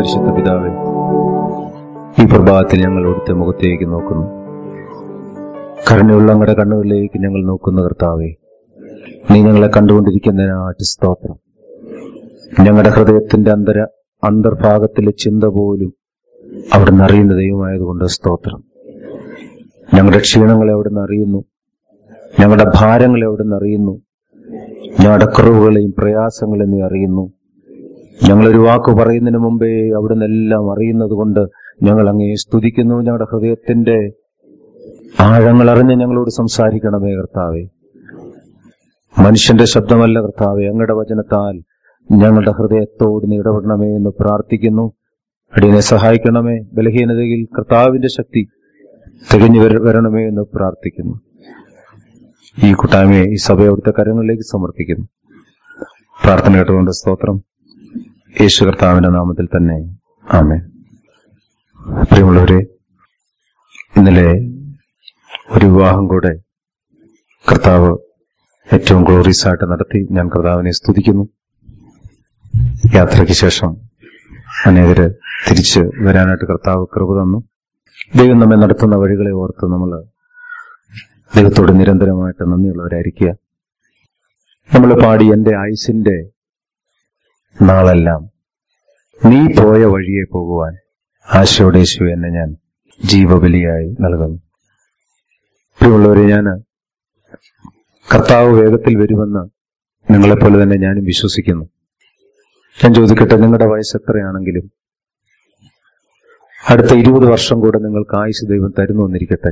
പരിശുദ്ധ പിതാവേ ഈ പ്രഭാതത്തിൽ ഞങ്ങൾ അവിടുത്തെ മുഖത്തേക്ക് നോക്കുന്നു കരുണയുള്ള അങ്ങയുടെ കണ്ണുകളിലേക്ക് ഞങ്ങൾ നോക്കുന്ന കർത്താവേ നീ ഞങ്ങളെ കണ്ടുകൊണ്ടിരിക്കുന്നതിനായിട്ട് സ്തോത്രം ഞങ്ങളുടെ ഹൃദയത്തിന്റെ അന്തര അന്തർഭാഗത്തിലെ ചിന്ത പോലും അവിടുന്ന് അറിയുന്ന ദൈവമായതുകൊണ്ട് സ്തോത്രം ഞങ്ങളുടെ ക്ഷീണങ്ങളെ അവിടുന്ന് അറിയുന്നു ഞങ്ങളുടെ ഭാരങ്ങളെ അവിടുന്ന് അറിയുന്നു ഞങ്ങളുടെ കുറവുകളെയും പ്രയാസങ്ങളെയും നീ അറിയുന്നു ഞങ്ങളൊരു വാക്ക് പറയുന്നതിന് മുമ്പേ അവിടുന്ന് എല്ലാം അറിയുന്നത് കൊണ്ട് ഞങ്ങൾ അങ്ങേ സ്തുതിക്കുന്നു ഞങ്ങളുടെ ഹൃദയത്തിന്റെ ആഴങ്ങൾ അറിഞ്ഞ് ഞങ്ങളോട് സംസാരിക്കണമേ കർത്താവേ മനുഷ്യന്റെ ശബ്ദമല്ല കർത്താവെ അങ്ങയുടെ വചനത്താൽ ഞങ്ങളുടെ ഹൃദയത്തോട് നീ ഇടപെടണമേ എന്ന് പ്രാർത്ഥിക്കുന്നു അടിയനെ സഹായിക്കണമേ ബലഹീനതയിൽ കർത്താവിന്റെ ശക്തി തികഞ്ഞു വര- വരണമേ എന്ന് പ്രാർത്ഥിക്കുന്നു ഈ കൂട്ടായ്മയെ ഈ സഭ അവിടുത്തെ കരങ്ങളിലേക്ക് സമർപ്പിക്കുന്നു പ്രാർത്ഥന കേട്ടുകൊണ്ട് സ്തോത്രം യേശു കർത്താവിന്റെ നാമത്തിൽ തന്നെ ആമേ പ്രിയമുള്ളവരെ ഇന്നലെ ഒരു വിവാഹം കൂടെ കർത്താവ് ഏറ്റവും ഗ്ലോറീസ് ആയിട്ട് നടത്തി ഞാൻ കർത്താവിനെ സ്തുതിക്കുന്നു യാത്രയ്ക്ക് ശേഷം അനേകര് തിരിച്ച് വരാനായിട്ട് കർത്താവ് കൃപ തന്നു ദൈവം നമ്മെ നടത്തുന്ന വഴികളെ ഓർത്ത് നമ്മൾ ദൈവത്തോട് നിരന്തരമായിട്ട് നന്ദിയുള്ളവരായിരിക്കുക നമ്മൾ പാടി എന്റെ ആയുസിന്റെ നാളെല്ലാം നീ പോയ വഴിയെ പോകുവാൻ ആശയോടെ യേശു എന്നെ ഞാൻ ജീവബലിയായി നൽകുന്നു പ്രിയമുള്ളവരെ ഞാൻ കർത്താവ് വേഗത്തിൽ വരുമെന്ന് നിങ്ങളെപ്പോലെ തന്നെ ഞാനും വിശ്വസിക്കുന്നു ഞാൻ ചോദിക്കട്ടെ നിങ്ങളുടെ വയസ്സ് എത്രയാണെങ്കിലും അടുത്ത ഇരുപത് വർഷം കൂടെ നിങ്ങൾക്ക് ആയുസ് ദൈവം തരുന്നു എന്നിരിക്കട്ടെ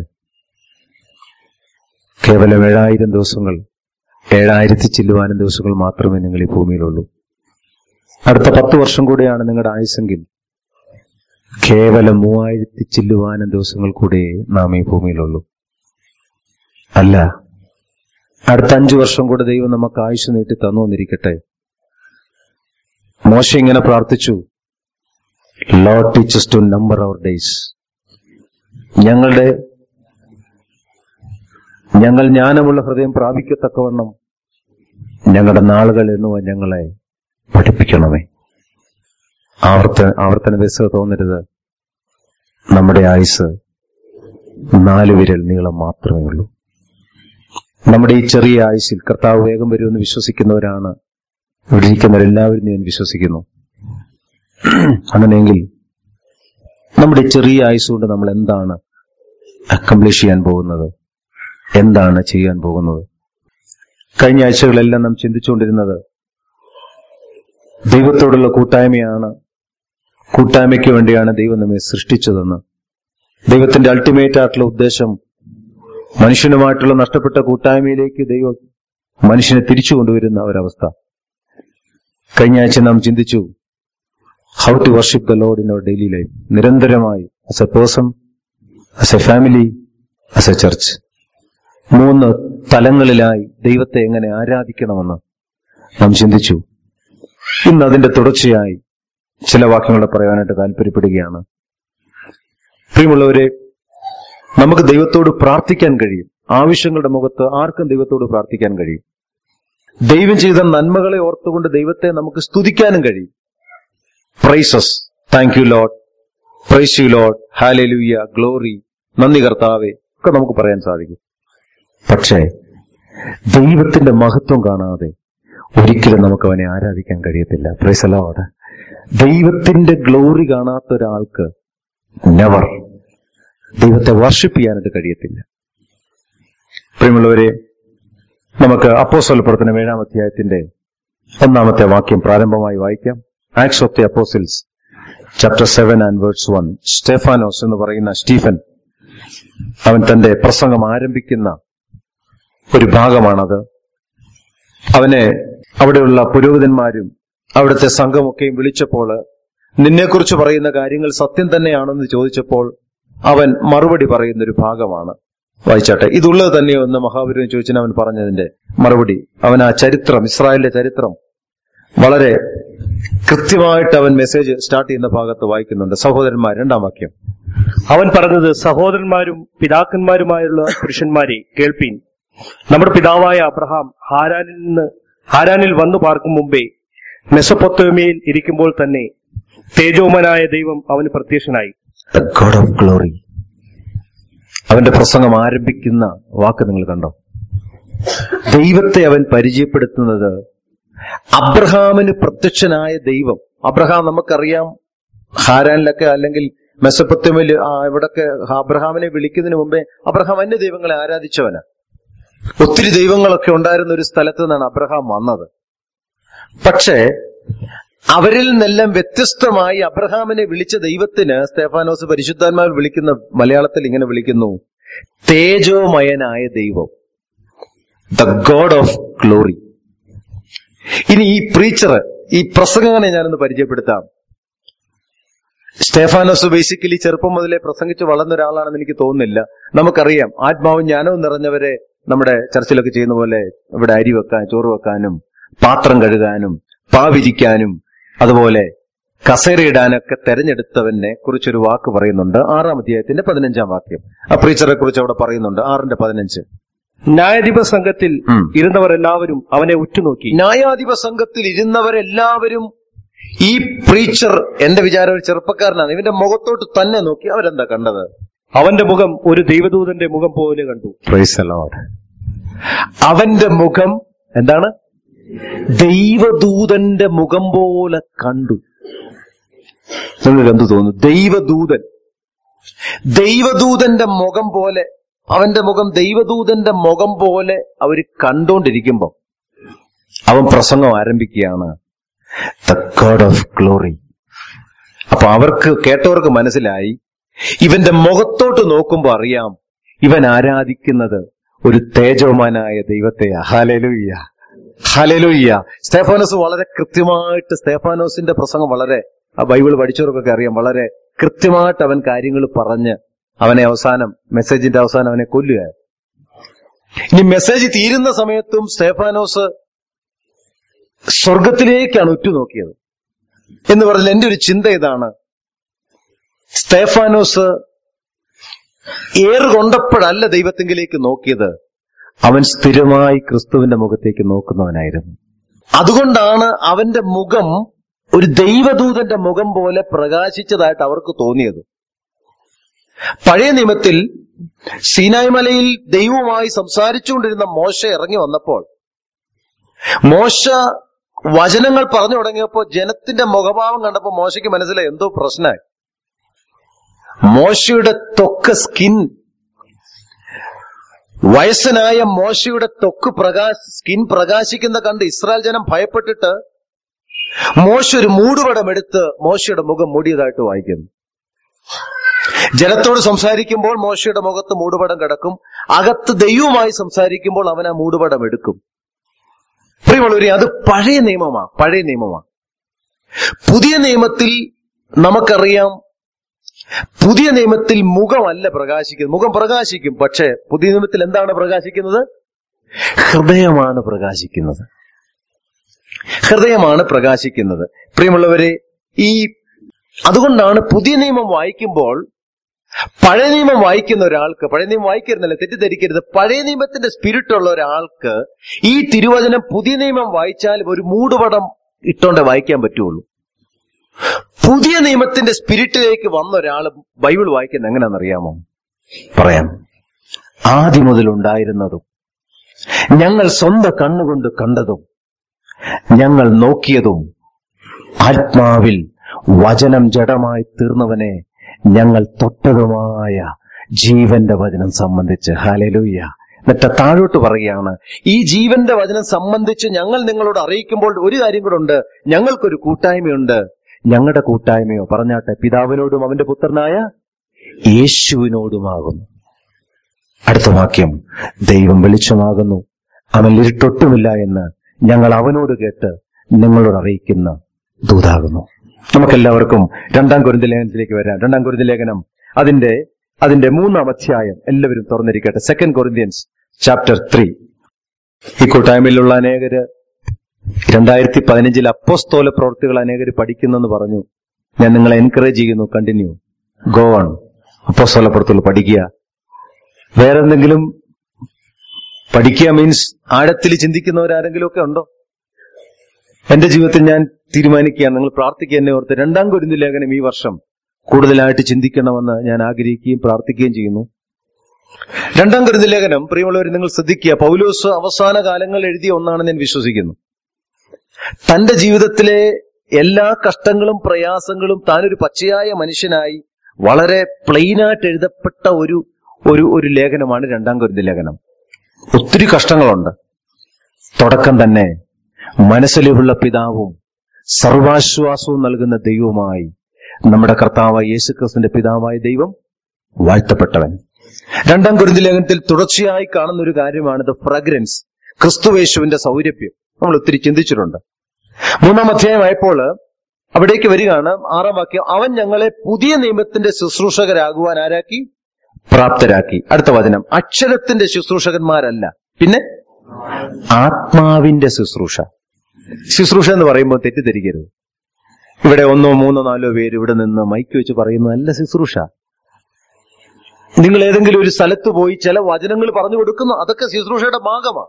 കേവലം ഏഴായിരം ദിവസങ്ങൾ ഏഴായിരത്തി ചില്ലുവാനും ദിവസങ്ങൾ മാത്രമേ നിങ്ങൾ ഈ ഭൂമിയിലുള്ളൂ അടുത്ത പത്ത് വർഷം കൂടെയാണ് നിങ്ങളുടെ ആയുസെങ്കിൽ കേവലം മൂവായിരത്തി ചില്ലുവാനും ദിവസങ്ങൾ കൂടെ നാം ഈ ഭൂമിയിലുള്ളൂ അല്ല അടുത്ത അഞ്ചു വർഷം കൂടെ ദൈവം നമുക്ക് ആയുസ് നീട്ടി തന്നു എന്നിരിക്കട്ടെ മോശ ഇങ്ങനെ പ്രാർത്ഥിച്ചു Lord teach us to number our days ഞങ്ങളുടെ ഞങ്ങൾ ജ്ഞാനമുള്ള ഹൃദയം പ്രാപിക്കത്തക്കവണ്ണം ഞങ്ങളുടെ നാളുകൾ എണ്ണുവാൻ ഞങ്ങളെ പഠിപ്പിക്കണമേ ആവർത്തന ആവർത്തന ബസ് തോന്നരുത് നമ്മുടെ ആയുസ് നാല് വിരൽ നീളം മാത്രമേ ഉള്ളൂ നമ്മുടെ ഈ ചെറിയ ആയുസിൽ കർത്താവ് വേഗം വരുമെന്ന് വിശ്വസിക്കുന്നവരാണ് ഇവിടെ ഇരിക്കുന്നവരെല്ലാവരും ഞാൻ വിശ്വസിക്കുന്നു അങ്ങനെയെങ്കിൽ നമ്മുടെ ഈ ചെറിയ ആയുസ് കൊണ്ട് നമ്മൾ എന്താണ് അക്കംപ്ലിഷ് ചെയ്യാൻ പോകുന്നത് എന്താണ് ചെയ്യാൻ പോകുന്നത് കഴിഞ്ഞ ആഴ്ചകളെല്ലാം നാം ചിന്തിച്ചുകൊണ്ടിരുന്നത് ദൈവത്തോടുള്ള കൂട്ടായ്മയാണ് കൂട്ടായ്മയ്ക്ക് വേണ്ടിയാണ് ദൈവം നമ്മെ സൃഷ്ടിച്ചതെന്ന് ദൈവത്തിന്റെ അൾട്ടിമേറ്റ് ആയിട്ടുള്ള ഉദ്ദേശം മനുഷ്യനുമായിട്ടുള്ള നഷ്ടപ്പെട്ട കൂട്ടായ്മയിലേക്ക് ദൈവം മനുഷ്യനെ തിരിച്ചു കൊണ്ടുവരുന്ന ഒരവസ്ഥ കഴിഞ്ഞ ആഴ്ച നാം ചിന്തിച്ചു how to worship the Lord in our daily life നിരന്തരമായി as a person as a family as a church മൂന്ന് തലങ്ങളിലായി ദൈവത്തെ എങ്ങനെ ആരാധിക്കണമെന്ന് നാം ചിന്തിച്ചു ഇന്ന് അതിന്റെ തുടർച്ചയായി ചില വാക്യങ്ങൾ പറയാനായിട്ട് താല്പര്യപ്പെടുകയാണ് പ്രിയമുള്ളവരെ നമുക്ക് ദൈവത്തോട് പ്രാർത്ഥിക്കാൻ കഴിയും ആവശ്യങ്ങളുടെ മുഖത്ത് ആർക്കും ദൈവത്തോട് പ്രാർത്ഥിക്കാൻ കഴിയും ദൈവം ചെയ്ത നന്മകളെ ഓർത്തുകൊണ്ട് ദൈവത്തെ നമുക്ക് സ്തുതിക്കാനും കഴിയും praises thank you Lord praise you Lord hallelujah glory നന്ദി കർത്താവെ ഒക്കെ നമുക്ക് പറയാൻ സാധിക്കും പക്ഷേ ദൈവത്തിന്റെ മഹത്വം കാണാതെ ഒരിക്കലും നമുക്ക് അവനെ ആരാധിക്കാൻ കഴിയത്തില്ല പ്രൈസ് ലോഡ് ദൈവത്തിന്റെ ഗ്ലോറി കാണാത്ത ഒരാൾക്ക് നെവർ ദൈവത്തെ വർഷിപ്പ് ചെയ്യാനായിട്ട് കഴിയത്തില്ല പ്രിയമുള്ളവരെ നമുക്ക് അപ്പോസ്തല പ്രവർത്തനം ഏഴാം അധ്യായത്തിന്റെ ഒന്നാമത്തെ വാക്യം പ്രാരംഭമായി വായിക്കാം Acts of the Apostles chapter seven and words one സ്റ്റെഫാനോസ് എന്ന് പറയുന്ന സ്റ്റീഫൻ അവൻ തന്റെ പ്രസംഗം ആരംഭിക്കുന്ന ഒരു ഭാഗമാണത് അവനെ അവിടെയുള്ള പുരോഹിതന്മാരും അവിടുത്തെ സംഘമൊക്കെയും വിളിച്ചപ്പോൾ നിന്നെക്കുറിച്ച് പറയുന്ന കാര്യങ്ങൾ സത്യം തന്നെയാണെന്ന് ചോദിച്ചപ്പോൾ അവൻ മറുപടി പറയുന്ന ഒരു ഭാഗമാണ് വായിച്ചാട്ടെ ഇതുള്ളത് തന്നെയോ എന്ന് മഹാപുരം ചോദിച്ചതിന് അവൻ പറഞ്ഞതിന്റെ മറുപടി അവൻ ആ ചരിത്രം ഇസ്രായേലിന്റെ ചരിത്രം വളരെ കൃത്യമായിട്ട് അവൻ മെസ്സേജ് സ്റ്റാർട്ട് ചെയ്യുന്ന ഭാഗത്ത് വായിക്കുന്നുണ്ട് സഹോദരന്മാർ രണ്ടാം വാക്യം അവൻ പറഞ്ഞത് സഹോദരന്മാരും പിതാക്കന്മാരുമായുള്ള പുരുഷന്മാരെ കേൾപ്പീൻ നമ്മുടെ പിതാവായ അബ്രഹാം ഹാരാനിൽ നിന്ന് ഹാരാനിൽ വന്നു പാർക്കും മുമ്പേ മെസ്സപ്പൊത്തോമയിൽ ഇരിക്കുമ്പോൾ തന്നെ തേജോമനായ ദൈവം അവന് പ്രത്യക്ഷനായി ദ ഗോഡ് ഓഫ് ഗ്ലോറി അവന്റെ പ്രസംഗം ആരംഭിക്കുന്ന വാക്ക് നിങ്ങൾ കണ്ടോ ദൈവത്തെ അവൻ പരിചയപ്പെടുത്തുന്നത് അബ്രഹാമിന് പ്രത്യക്ഷനായ ദൈവം അബ്രഹാം നമുക്കറിയാം ഹാരാനിലൊക്കെ അല്ലെങ്കിൽ മെസ്സപ്പത്യമില് ആ ഇവിടൊക്കെ അബ്രഹാമിനെ വിളിക്കുന്നതിന് മുമ്പേ അബ്രഹാം അന്യ ദൈവങ്ങളെ ആരാധിച്ചവനാ ഒത്തിരി ദൈവങ്ങളൊക്കെ ഉണ്ടായിരുന്ന ഒരു സ്ഥലത്ത് നിന്നാണ് അബ്രഹാം വന്നത് പക്ഷേ അവരിൽ നിന്നെല്ലാം വ്യത്യസ്തമായി അബ്രഹാമിനെ വിളിച്ച ദൈവത്തിന് സ്തേഫാനോസ് പരിശുദ്ധാത്മാവിൽ വിളിക്കുന്ന മലയാളത്തിൽ ഇങ്ങനെ വിളിക്കുന്നു തേജോമയനായ ദൈവം ദ ഗോഡ് ഓഫ് ഗ്ലോറി ഇനി ഈ പ്രീച്ചർ ഈ പ്രസംഗനെ ഞാനൊന്ന് പരിചയപ്പെടുത്താം സ്റ്റേഫാനോസ് ബേസിക്കലി ചെറുപ്പം മുതലേ പ്രസംഗിച്ച് വളർന്ന ഒരാളാണെന്ന് എനിക്ക് തോന്നുന്നില്ല നമുക്കറിയാം ആത്മാവും ജ്ഞാനവും നിറഞ്ഞവരെ നമ്മുടെ ചർച്ചിലൊക്കെ ചെയ്യുന്ന പോലെ ഇവിടെ അരി വെക്കാൻ ചോറ് വെക്കാനും പാത്രം കഴുകാനും പാവിരിക്കാനും അതുപോലെ കസേരയിടാനൊക്കെ തെരഞ്ഞെടുത്തവനെ കുറിച്ചൊരു വാക്ക് പറയുന്നുണ്ട് ആറാം അധ്യായത്തിന്റെ പതിനഞ്ചാം വാക്യം ആ പ്രീച്ചറെ കുറിച്ച് അവിടെ പറയുന്നുണ്ട് ആറിന്റെ പതിനഞ്ച് ന്യായാധിപ സംഘത്തിൽ ഉം. ഇരുന്നവർ എല്ലാവരും അവനെ ഉറ്റുനോക്കി ന്യായാധിപ സംഘത്തിൽ ഇരുന്നവരെല്ലാവരും ഈ പ്രീച്ചർ എന്റെ വിചാരം ഒരു ചെറുപ്പക്കാരനാണ് ഇവന്റെ മുഖത്തോട്ട് തന്നെ നോക്കി അവരെന്താ കണ്ടത് അവന്റെ മുഖം ഒരു ദൈവദൂതന്റെ മുഖം പോലെ കണ്ടു അവന്റെ മുഖം എന്താണ് ദൈവദൂതന്റെ മുഖം പോലെ കണ്ടു നിങ്ങൾക്ക് എന്ത് തോന്നുന്നു ദൈവദൂതൻ ദൈവദൂതന്റെ മുഖം പോലെ അവന്റെ മുഖം ദൈവദൂതന്റെ മുഖം പോലെ അവര് കണ്ടോണ്ടിരിക്കുമ്പോ അവൻ പ്രസംഗം ആരംഭിക്കുകയാണ് ദ ഗോഡ് ഓഫ് ഗ്ലോറി അപ്പൊ അവർക്ക് കേട്ടവർക്ക് മനസ്സിലായി ഇവന്റെ മുഖത്തോട്ട് നോക്കുമ്പോ അറിയാം ഇവൻ ആരാധിക്കുന്നത് ഒരു തേജോമാനായ ദൈവത്തെയാ ഹലലുയ്യ ഹലലുയ്യ സ്തേഫാനോസ് വളരെ കൃത്യമായിട്ട് സ്തേഫാനോസിന്റെ പ്രസംഗം വളരെ ആ ബൈബിൾ പഠിച്ചവർക്കൊക്കെ അറിയാം വളരെ കൃത്യമായിട്ട് അവൻ കാര്യങ്ങൾ പറഞ്ഞ് അവനെ അവസാനം മെസ്സേജിന്റെ അവസാനം അവനെ കൊല്ലുക ഇനി മെസ്സേജ് തീരുന്ന സമയത്തും സ്തേഫാനോസ് സ്വർഗത്തിലേക്കാണ് ഉറ്റുനോക്കിയത് എന്ന് പറഞ്ഞാൽ എന്റെ ഒരു ചിന്ത ഇതാണ് സ്തേഫാനോസ് ഏറ് കൊണ്ടപ്പോഴല്ല ദൈവത്തെങ്കിലേക്ക് നോക്കിയത് അവൻ സ്ഥിരമായി ക്രിസ്തുവിന്റെ മുഖത്തേക്ക് നോക്കുന്നവനായിരുന്നു അതുകൊണ്ടാണ് അവന്റെ മുഖം ഒരു ദൈവദൂതന്റെ മുഖം പോലെ പ്രകാശിച്ചതായിട്ട് അവർക്ക് തോന്നിയത് പഴയ നിയമത്തിൽ സീനായ് മലയിൽ ദൈവവുമായി സംസാരിച്ചുകൊണ്ടിരുന്ന മോശ ഇറങ്ങി വന്നപ്പോൾ മോശ വചനങ്ങൾ പറഞ്ഞു തുടങ്ങിയപ്പോ ജനത്തിന്റെ മുഖഭാവം കണ്ടപ്പോ മോശയ്ക്ക് മനസ്സിലായി എന്തോ പ്രശ്നമായി മോശയുടെ ത്വക്ക് സ്കിൻ വയസ്സനായ മോശയുടെ ത്വക്ക് പ്രകാശ സ്കിൻ പ്രകാശിക്കുന്ന കണ്ട് ഇസ്രായേൽ ജനം ഭയപ്പെട്ടിട്ട് മോശ ഒരു മൂടുപടം എടുത്ത് മോശയുടെ മുഖം മൂടിയതായിട്ട് വായിക്കുന്നു ജനത്തോട് സംസാരിക്കുമ്പോൾ മോശയുടെ മുഖത്ത് മൂടുപടം കിടക്കും അകത്ത് ദൈവവുമായി സംസാരിക്കുമ്പോൾ അവൻ ആ മൂടുപടം എടുക്കും പ്രിയമുള്ളവരെ അത് പഴയ നിയമമാ പഴയ നിയമമാ പുതിയ നിയമത്തിൽ നമുക്കറിയാം പുതിയ നിയമത്തിൽ മുഖമല്ല പ്രകാശിക്കുന്നത് മുഖം പ്രകാശിക്കും പക്ഷെ പുതിയ നിയമത്തിൽ എന്താണ് പ്രകാശിക്കുന്നത് ഹൃദയമാണ് പ്രകാശിക്കുന്നത് ഹൃദയമാണ് പ്രകാശിക്കുന്നത് പ്രിയമുള്ളവരെ ഈ അതുകൊണ്ടാണ് പുതിയ നിയമം വായിക്കുമ്പോൾ പഴയ നിയമം വായിക്കുന്ന ഒരാൾക്ക് പഴയ നിയമം വായിക്കരുന്നല്ല തെറ്റിദ്ധരിക്കരുത് പഴയ നിയമത്തിന്റെ സ്പിരിറ്റ് ഉള്ള ഒരാൾക്ക് ഈ തിരുവചനം പുതിയ നിയമം വായിച്ചാൽ ഒരു മൂടുപടം ഇട്ടോണ്ടേ വായിക്കാൻ പറ്റുള്ളൂ പുതിയ നിയമത്തിന്റെ സ്പിരിറ്റിലേക്ക് വന്ന ഒരാൾ ബൈബിൾ വായിക്കുന്നത് എങ്ങനെയാണെന്നറിയാമോ പറയാം ആദ്യം മുതൽ ഉണ്ടായിരുന്നതും ഞങ്ങൾ സ്വന്തം കണ്ണുകൊണ്ട് കണ്ടതും ഞങ്ങൾ നോക്കിയതും ആത്മാവിൽ വചനം ജഡമായി തീർന്നവനെ ഞങ്ങൾ തൊട്ടതുമായ ജീവന്റെ വചനം സംബന്ധിച്ച് ഹാലലൂയ്യ എന്നിട്ട് താഴോട്ട് പറയുകയാണ് ഈ ജീവന്റെ വചനം സംബന്ധിച്ച് ഞങ്ങൾ നിങ്ങളോട് അറിയിക്കുമ്പോൾ ഒരു കാര്യം കൂടെ ഉണ്ട് ഞങ്ങൾക്കൊരു കൂട്ടായ്മയുണ്ട് ഞങ്ങളുടെ കൂട്ടായ്മയോ പറഞ്ഞാട്ടെ പിതാവിനോടും അവന്റെ പുത്രനായ യേശുവിനോടുമാകുന്നു അടുത്ത വാക്യം ദൈവം വെളിച്ചമാകുന്നു അവൻ ഇരുട്ടൊട്ടുമില്ല എന്ന് ഞങ്ങൾ അവനോട് കേട്ട് നിങ്ങളോട് അറിയിക്കുന്ന ദൂതാകുന്നു നമുക്കെല്ലാവർക്കും രണ്ടാം കുരുന്ത ലേഖനത്തിലേക്ക് വരാം രണ്ടാം കുരുന്ത ലേഖനം അതിന്റെ അതിന്റെ മൂന്നാം അധ്യായം എല്ലാവരും തുറന്നിരിക്കട്ടെ സെക്കൻഡ് കൊറിന്ത്യൻസ് ചാപ്റ്റർ ത്രീ ഈ കൂട്ടായ്മയിലുള്ള അനേകര് രണ്ടായിരത്തി പതിനഞ്ചിൽ അപ്പോസ്തോല പ്രവർത്തികൾ അനേകർ പഠിക്കുന്നെന്ന് പറഞ്ഞു ഞാൻ നിങ്ങളെ എൻകറേജ് ചെയ്യുന്നു കണ്ടിന്യൂ ഗോ ഓൺ അപ്പോസ്തോല പ്രവർത്തികൾ പഠിക്കുക വേറെ എന്തെങ്കിലും പഠിക്കുക മീൻസ് ആഴത്തിൽ ചിന്തിക്കുന്നവരാരെങ്കിലും ഒക്കെ ഉണ്ടോ എന്റെ ജീവിതത്തിൽ ഞാൻ തീരുമാനിക്കുകയാണ് നിങ്ങൾ പ്രാർത്ഥിക്കുക എന്നെ ഓർത്ത് രണ്ടാം കുരുന്തി ലേഖനം ഈ വർഷം കൂടുതലായിട്ട് ചിന്തിക്കണമെന്ന് ഞാൻ ആഗ്രഹിക്കുകയും പ്രാർത്ഥിക്കുകയും ചെയ്യുന്നു രണ്ടാം കുരുന്തി ലേഖനം പ്രിയമുള്ളവർ നിങ്ങൾ ശ്രദ്ധിക്കുക പൗലോസ് അവസാന കാലങ്ങൾ എഴുതിയ ഒന്നാണെന്ന് ഞാൻ വിശ്വസിക്കുന്നു തന്റെ ജീവിതത്തിലെ എല്ലാ കഷ്ടങ്ങളും പ്രയാസങ്ങളും താനൊരു പച്ചയായ മനുഷ്യനായി വളരെ പ്ലെയിനായിട്ട് എഴുതപ്പെട്ട ഒരു ഒരു ഒരു ലേഖനമാണ് രണ്ടാം കുരുന്തി ലേഖനം ഒത്തിരി കഷ്ടങ്ങളുണ്ട് തുടക്കം തന്നെ മനസ്സിലുള്ള പിതാവും സർവാശ്വാസവും നൽകുന്ന ദൈവവുമായി നമ്മുടെ കർത്താവായ യേശുക്രിസ്തുവിന്റെ പിതാവായ ദൈവം വാഴ്ത്തപ്പെട്ടവൻ രണ്ടാം കുരുന്തി ലേഖനത്തിൽ തുടർച്ചയായി കാണുന്ന ഒരു കാര്യമാണ് ദ ഫ്രഗ്രൻസ് ക്രിസ്തുവേശുവിന്റെ സൗരഭ്യം നമ്മൾ ഒത്തിരി ചിന്തിച്ചിട്ടുണ്ട് മൂന്നാം അധ്യായമായപ്പോൾ അവിടേക്ക് വരികയാണ് ആറാം വാക്യം അവൻ ഞങ്ങളെ പുതിയ നിയമത്തിന്റെ ശുശ്രൂഷകരാകുവാൻ ആരാക്കി പ്രാപ്തരാക്കി അടുത്ത വചനം അക്ഷരത്തിന്റെ ശുശ്രൂഷകന്മാരല്ല പിന്നെ ആത്മാവിന്റെ ശുശ്രൂഷ ശുശ്രൂഷ എന്ന് പറയുമ്പോൾ തെറ്റിദ്ധരിക്കരുത് ഇവിടെ ഒന്നോ മൂന്നോ നാലോ പേര് ഇവിടെ നിന്ന് മൈക്ക് വെച്ച് പറയുന്നതല്ല ശുശ്രൂഷ നിങ്ങൾ ഏതെങ്കിലും ഒരു സ്ഥലത്ത് പോയി ചില വചനങ്ങൾ പറഞ്ഞു കൊടുക്കുന്നു അതൊക്കെ ശുശ്രൂഷയുടെ ഭാഗമാണ്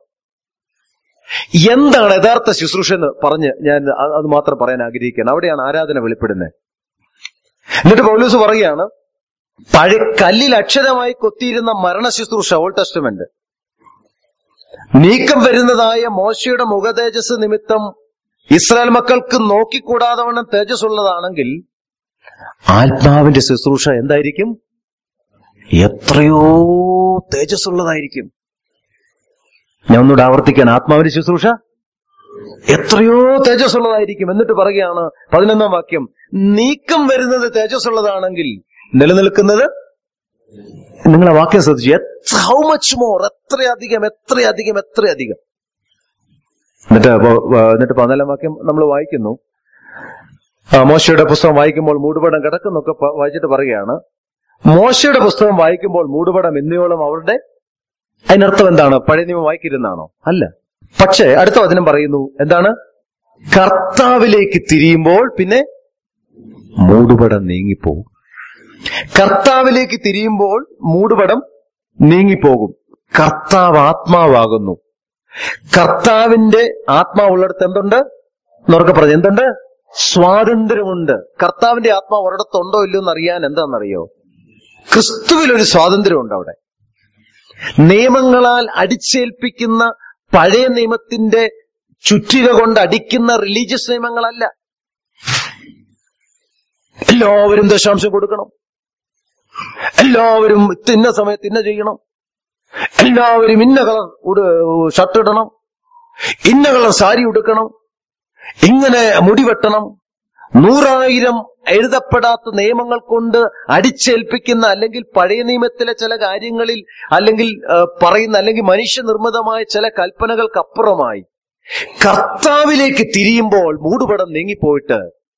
എന്താണ് യഥാർത്ഥ ശുശ്രൂഷ എന്ന് പറഞ്ഞ് ഞാൻ അ- അത് മാത്രം പറയാൻ ആഗ്രഹിക്കുകയാണ് അവിടെയാണ് ആരാധന വെളിപ്പെടുന്നത് എന്നിട്ട് പൗലൂസ് പറയുകയാണ് പഴയ കല്ലിൽ അക്ഷരമായി കൊത്തിയിരുന്ന മരണ ശുശ്രൂഷ ഓൾഡ് ടെസ്റ്റമെന്റ് നീക്കം വരുന്നതായ മോശയുടെ മുഖ തേജസ് നിമിത്തം ഇസ്രായേൽ മക്കൾക്ക് നോക്കിക്കൂടാതവണ്ണം തേജസ് ഉള്ളതാണെങ്കിൽ ആത്മാവിന്റെ ശുശ്രൂഷ എന്തായിരിക്കും എത്രയോ തേജസ് ഉള്ളതായിരിക്കും ഞാൻ ഒന്നുകൂടെ ആവർത്തിക്കാൻ ആത്മാവിന്റെ ശുശ്രൂഷ എത്രയോ തേജസ് ഉള്ളതായിരിക്കും എന്നിട്ട് പറയുകയാണ് പതിനൊന്നാം വാക്യം നീക്കം വരുന്നത് തേജസ് ഉള്ളതാണെങ്കിൽ നിലനിൽക്കുന്നത് നിങ്ങളെ വാക്യം ശ്രദ്ധിച്ചു ഹൗ മച്ച് മോർ എത്രയധികം എത്രയധികം എത്രയധികം എന്നിട്ട് പ- പ- എന്നിട്ട് പതിനാലാം വാക്യം നമ്മൾ വായിക്കുന്നു ആ, മോശയുടെ പുസ്തകം വായിക്കുമ്പോൾ മൂടുപടം കിടക്കുന്നൊക്കെ പ- വായിച്ചിട്ട് പറയുകയാണ് മോശയുടെ പുസ്തകം വായിക്കുമ്പോൾ മൂടുപടം എന്നിയോളം അവരുടെ അതിനർത്ഥം എന്താണ് പഴയ നിയമം വായിക്കരുതെന്നാണോ അല്ല പക്ഷേ അടുത്ത വചനം പറയുന്നു എന്താണ് കർത്താവിലേക്ക് തിരിയുമ്പോൾ പിന്നെ മൂടുപടം നീങ്ങിപ്പോകും കർത്താവിലേക്ക് തിരിയുമ്പോൾ മൂടുപടം നീങ്ങിപ്പോകും കർത്താവ് ആത്മാവാകുന്നു കർത്താവിന്റെ ആത്മാവുള്ളിടത്ത് എന്തുണ്ട് എന്നുറക്കെ പറഞ്ഞു എന്തുണ്ട് സ്വാതന്ത്ര്യമുണ്ട് കർത്താവിന്റെ ആത്മാവ് ഒരിടത്തുണ്ടോ ഇല്ലയോ എന്ന് അറിയാൻ എന്താണെന്നറിയോ ക്രിസ്തുവിൽ ഒരു സ്വാതന്ത്ര്യമുണ്ട് അവിടെ നിയമങ്ങളാൽ അടിച്ചേൽപ്പിക്കുന്ന പഴയ നിയമത്തിന്റെ ചുറ്റിക കൊണ്ട് അടിക്കുന്ന റിലീജിയസ് നിയമങ്ങളല്ല എല്ലാവരും ദശാംശം കൊടുക്കണം എല്ലാവരും ഇന്ന സമയത്ത് ഇന്ന ചെയ്യണം എല്ലാവരും ഇന്ന കളർ ഷർട്ട് ഇടണം ഇന്ന കളർ സാരി ഉടുക്കണം ഇങ്ങനെ മുടി വെട്ടണം നൂറായിരം എഴുതപ്പെടാത്ത നിയമങ്ങൾ കൊണ്ട് അടിച്ചേൽപ്പിക്കുന്ന അല്ലെങ്കിൽ പഴയ നിയമത്തിലെ ചില കാര്യങ്ങളിൽ അല്ലെങ്കിൽ ആ, പറയുന്ന അല്ലെങ്കിൽ മനുഷ്യനിർമ്മിതമായ ചില കൽപ്പനകൾക്കപ്പുറമായി കർത്താവിലേക്ക് തിരിയുമ്പോൾ മൂടുപടം നീങ്ങിപ്പോയിട്ട്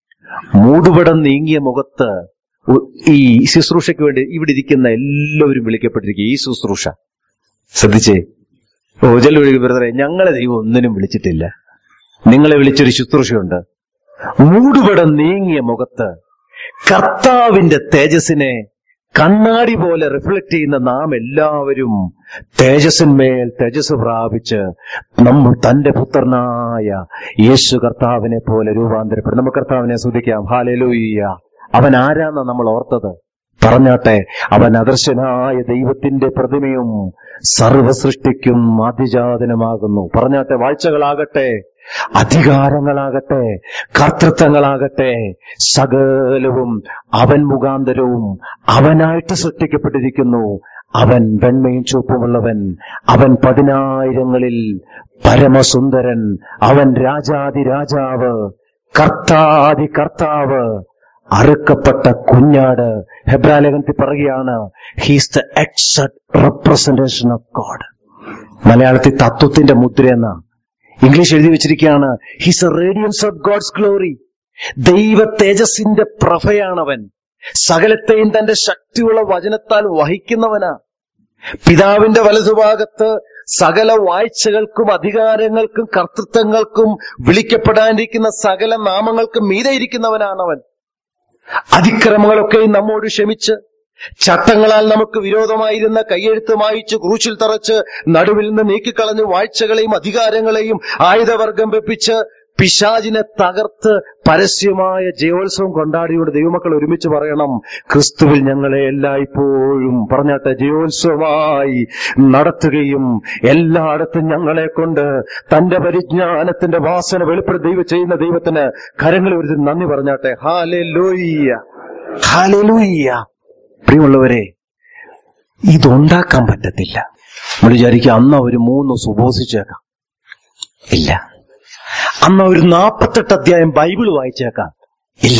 മൂടുപടം നീങ്ങിയ മുഖത്ത് ഉ- ഈ ശുശ്രൂഷയ്ക്ക് വേണ്ടി ഇവിടെ ഇരിക്കുന്ന എല്ലാവരും വിളിക്കപ്പെട്ടിരിക്കും ഈ ശുശ്രൂഷ ശ്രദ്ധിച്ചേ ഓ ചില ബ്രദറെ ഞങ്ങളെ ദൈവം ഒന്നിനും വിളിച്ചിട്ടില്ല നിങ്ങളെ വിളിച്ചൊരു ശുശ്രൂഷയുണ്ട് മൂടുപടം നീങ്ങിയ മുഖത്ത് കർത്താവിന്റെ തേജസ്സിനെ കണ്ണാടി പോലെ റിഫ്ലക്ട് ചെയ്യുന്ന നാം എല്ലാവരും തേജസ്സിന്മേൽ തേജസ് പ്രാപിച്ച് നമ്മൾ തന്റെ പുത്രനായ യേശു കർത്താവിനെ പോലെ രൂപാന്തരപ്പെടും നമുക്ക് കർത്താവിനെ സ്തുതിക്കാം ഹാലലൂയ്യ അവൻ ആരാന്ന നമ്മൾ ഓർത്തത് പറഞ്ഞാട്ടെ അവൻ അദർശനായ ദൈവത്തിന്റെ പ്രതിമയും സർവസൃഷ്ടിക്കും ആദിജാതനുമാകുന്നു പറഞ്ഞാട്ടെ വാഴ്ചകളാകട്ടെ അധികാരങ്ങളാകട്ടെ കർത്തൃത്വങ്ങളാകട്ടെ സകലവും അവൻ മുഖാന്തരവും അവനായിട്ട് സൃഷ്ടിക്കപ്പെട്ടിരിക്കുന്നു അവൻ വെണ്മയും ചുവപ്പുമുള്ളവൻ അവൻ പതിനായിരങ്ങളിൽ പരമസുന്ദരൻ അവൻ രാജാതി രാജാവ് കർത്താതി കർത്താവ് അറുക്കപ്പെട്ട കുഞ്ഞാട് ഹെബ്രാലേഖനത്തിൽ പറയുകയാണ് he's the exact representation of God മലയാളത്തിൽ തത്വത്തിന്റെ മുദ്ര എന്ന ഇംഗ്ലീഷ് എഴുതി വെച്ചിരിക്കുകയാണ് he's a radiance of God's glory ദൈവ തേജസ്സിന്റെ പ്രഭയാണവൻ സകലത്തെയും തന്റെ ശക്തിയുള്ള വചനത്താൽ വഹിക്കുന്നവനാ പിതാവിന്റെ വലതുഭാഗത്ത് സകല വാഴ്ചകൾക്കും അധികാരങ്ങൾക്കും കർത്തൃത്വങ്ങൾക്കും വിളിക്കപ്പെടാനിരിക്കുന്ന സകല നാമങ്ങൾക്കും മീതെ ഇരിക്കുന്നവനാണവൻ അതിക്രമങ്ങളൊക്കെ നമ്മോട് ക്ഷമിച്ച് ചട്ടങ്ങളാൽ നമുക്ക് വിരോധമായിരുന്ന കയ്യെഴുത്ത് മായിച്ച് ക്രൂശിൽ തറച്ച് നടുവിൽ നിന്ന് നീക്കിക്കളഞ്ഞ് വാഴ്ചകളെയും അധികാരങ്ങളെയും ആയുധവർഗം വെപ്പിച്ച് പിശാചിനെ തകർത്ത് പരസ്യമായ ജയോത്സവം കൊണ്ടാടിയോട് ദൈവമക്കൾ ഒരുമിച്ച് പറയണം ക്രിസ്തുവിൽ ഞങ്ങളെ എല്ലായ്പ്പോഴും പറഞ്ഞാട്ടെ ജയോത്സവമായി നടത്തുകയും എല്ലായിടത്തും ഞങ്ങളെ കൊണ്ട് തന്റെ പരിജ്ഞാനത്തിന്റെ വാസന വെളിപ്പെടുത്തി ദൈവം ചെയ്യുന്ന ദൈവത്തിന് കരങ്ങൾ ഒരു നന്ദി പറഞ്ഞാട്ടെ ഹാലെ ലോയ്യ ഹാലെ ലോയ്യ പ്രിയമുള്ളവരെ ഇതുണ്ടാക്കാൻ പറ്റത്തില്ല നമ്മൾ വിചാരിക്കുക അന്ന് ഒരു മൂന്ന് സുബോധിച്ചേക്കാം ഇല്ല അന്ന് ഒരു നാൽപ്പത്തെട്ട് അധ്യായം ബൈബിൾ വായിച്ചേക്കാം ഇല്ല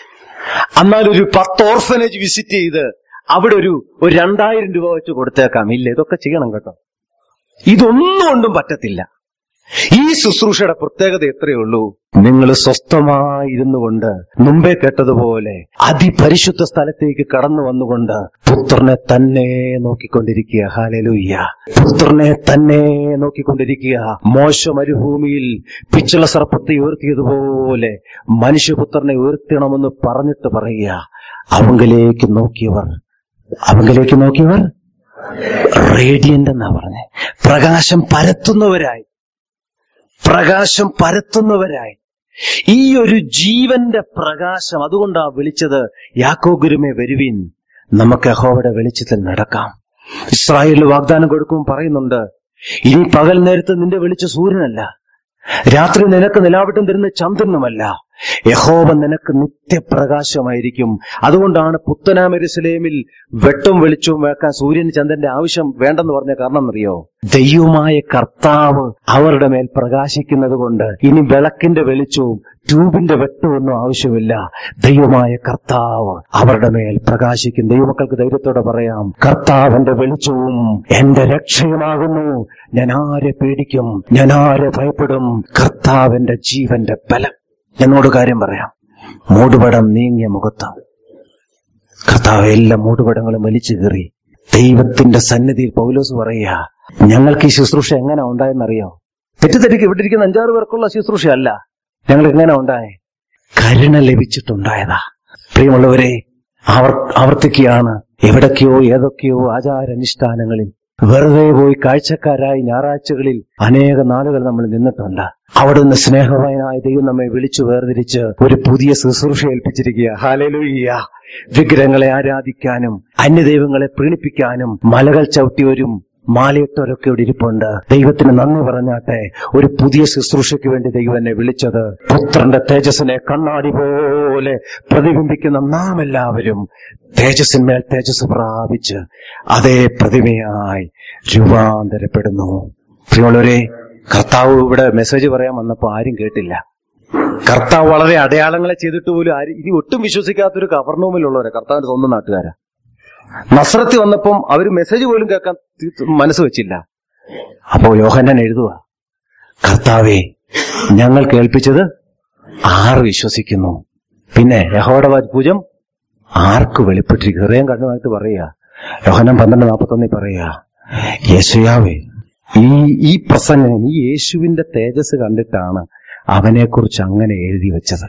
എന്നാൽ ഒരു പത്ത് ഓർഫനേജ് വിസിറ്റ് ചെയ്ത് അവിടെ ഒരു ഒരു രണ്ടായിരം രൂപ വെച്ച് കൊടുത്തേക്കാം ഇല്ല ഇതൊക്കെ ചെയ്യണം കേട്ടോ ഇതൊന്നും കൊണ്ടും പറ്റത്തില്ല ഈ ശുശ്രൂഷയുടെ പ്രത്യേകത എത്രയേ ഉള്ളൂ നിങ്ങൾ സ്വസ്ഥമായിരുന്നു കൊണ്ട് മുമ്പേ കേട്ടതുപോലെ അതിപരിശുദ്ധ സ്ഥലത്തേക്ക് കടന്നു വന്നുകൊണ്ട് പുത്രനെ തന്നെ നോക്കിക്കൊണ്ടിരിക്കുക ഹാലലൂയ്യ പുത്രനെ തന്നെ നോക്കിക്കൊണ്ടിരിക്കുക മോശ മരുഭൂമിയിൽ പിച്ചള സർപ്പത്തെ ഉയർത്തിയതുപോലെ മനുഷ്യപുത്രനെ ഉയർത്തണമെന്ന് പറഞ്ഞിട്ട് പറയുക അവങ്കിലേക്ക് നോക്കിയവർ അവങ്കിലേക്ക് നോക്കിയവർ റേഡിയന്റ് എന്നാ പറഞ്ഞേ പ്രകാശം പരത്തുന്നവരായി പ്രകാശം പരത്തുന്നവരായി ഈ ഒരു ജീവന്റെ പ്രകാശം അതുകൊണ്ടാ വിളിച്ചത് യാക്കോഗുരുമേ വരുവിൻ നമുക്ക് യഹോവയുടെ വെളിച്ചത്തിൽ നടക്കാം ഇസ്രായേലിന് വാഗ്ദാനം കൊടുക്കുമ്പോൾ പറയുന്നുണ്ട് ഇനി പകൽ നേരത്ത് നിന്റെ വെളിച്ച സൂര്യനല്ല രാത്രി നിനക്ക് നിലാവട്ടം തരുന്ന ചന്ദ്രനുമല്ല യഹോവ നിനക്ക് നിത്യപ്രകാശമായിരിക്കും അതുകൊണ്ടാണ് പുത്തനാമരുസലേമിൽ വെട്ടവും വെളിച്ചവും വെക്കാൻ സൂര്യൻ ചന്ദ്രന്റെ ആവശ്യം വേണ്ടെന്ന് പറഞ്ഞ കാരണം എന്നറിയോ ദൈവമായ കർത്താവ് അവരുടെ മേൽ പ്രകാശിക്കുന്നത് കൊണ്ട് ഇനി വിളക്കിന്റെ വെളിച്ചവും ട്യൂബിന്റെ വെട്ടമൊന്നും ആവശ്യമില്ല ദൈവമായ കർത്താവ് അവരുടെ മേൽ പ്രകാശിക്കും ദൈവമക്കൾക്ക് ധൈര്യത്തോടെ പറയാം കർത്താവിന്റെ വെളിച്ചവും എന്റെ രക്ഷയുമാകുന്നു ഞാൻ ആരെ പേടിക്കും ഞാൻ ആരെ ഭയപ്പെടും കർത്താവിന്റെ ജീവന്റെ ബലം എന്നോട് കാര്യം പറയാം മൂടുപടം നീങ്ങിയ മുഖത്ത് കർത്താവ് എല്ലാ മൂടുപടങ്ങളും വലിച്ചു കീറി ദൈവത്തിന്റെ സന്നിധിയിൽ പൗലോസ് പറയുക ഞങ്ങൾക്ക് ഈ ശുശ്രൂഷ എങ്ങനെ ഉണ്ടായെന്നറിയോ തെറ്റിദ്ധരിക്ക് ഇവിടെ ഇരിക്കുന്ന അഞ്ചാറ് പേർക്കുള്ള ശുശ്രൂഷയല്ല ഞങ്ങൾ എങ്ങനെ ഉണ്ടായേ കരുണ ലഭിച്ചിട്ടുണ്ടായതാ പ്രിയമുള്ളവരെ ആവർ ആവർത്തിക്കുകയാണ് എവിടൊക്കെയോ ഏതൊക്കെയോ ആചാരാനുഷ്ഠാനങ്ങളിൽ വെറുതെ പോയി കാഴ്ചക്കാരായി ഞായറാഴ്ചകളിൽ അനേക നാളുകൾ നമ്മൾ നിന്നിട്ടുണ്ട് അവിടുന്ന് സ്നേഹവാനായ ദൈവം നമ്മെ വിളിച്ചു വേർതിരിച്ച് ഒരു പുതിയ ശുശ്രൂഷ ഏൽപ്പിച്ചിരിക്കുക ഹാലലുയ്യ വിഗ്രഹങ്ങളെ ആരാധിക്കാനും അന്യദൈവങ്ങളെ പ്രീണിപ്പിക്കാനും മലകൾ ചവിട്ടിയവരും മാലയിട്ടവരൊക്കെ ഇവിടെ ഇരിപ്പുണ്ട് ദൈവത്തിന് നന്ദി പറഞ്ഞാട്ടെ ഒരു പുതിയ ശുശ്രൂഷയ്ക്ക് വേണ്ടി ദൈവം എന്നെ വിളിച്ചത് പുത്രന്റെ തേജസ്സിനെ കണ്ണാടി പോലെ പ്രതിബിംബിക്കുന്ന നാം എല്ലാവരും തേജസ്സിന്മേൽ തേജസ് പ്രാപിച്ച് അതേ പ്രതിമയായി രൂപാന്തരപ്പെടുന്നു പ്രിയമുള്ളവരെ കർത്താവ് ഇവിടെ മെസ്സേജ് പറയാൻ വന്നപ്പോ ആരും കേട്ടില്ല കർത്താവ് വളരെ അടയാളങ്ങളെ ചെയ്തിട്ട് പോലും ആരും ഇനി ഒട്ടും വിശ്വസിക്കാത്തൊരു കവർണൂമിലുള്ളവരെ കർത്താവിന്റെ സ്വന്തം നാട്ടുകാരാ നസ്രത്തി വന്നപ്പം അവര് മെസ്സേജ് പോലും കേൾക്കാൻ തി- മനസ്സ് വെച്ചില്ല അപ്പോ യോഹന്നാൻ എഴുതുക കർത്താവെ ഞങ്ങൾ കേൾപ്പിച്ചത് ആർ വിശ്വസിക്കുന്നു പിന്നെ യഹോയുടെ പൂജം ആർക്ക് വെളിപ്പെട്ടിരിക്കും ഹൃദയം കണ്ണുമായിട്ട് പറയുക യോഹന്നാൻ പന്ത്രണ്ട് നാൽപ്പത്തൊന്നിൽ പറയുക യേശുയാവേ ഈ ഈ പ്രസംഗം ഈ യേശുവിന്റെ തേജസ് കണ്ടിട്ടാണ് അവനെക്കുറിച്ച് അങ്ങനെ എഴുതി വെച്ചത്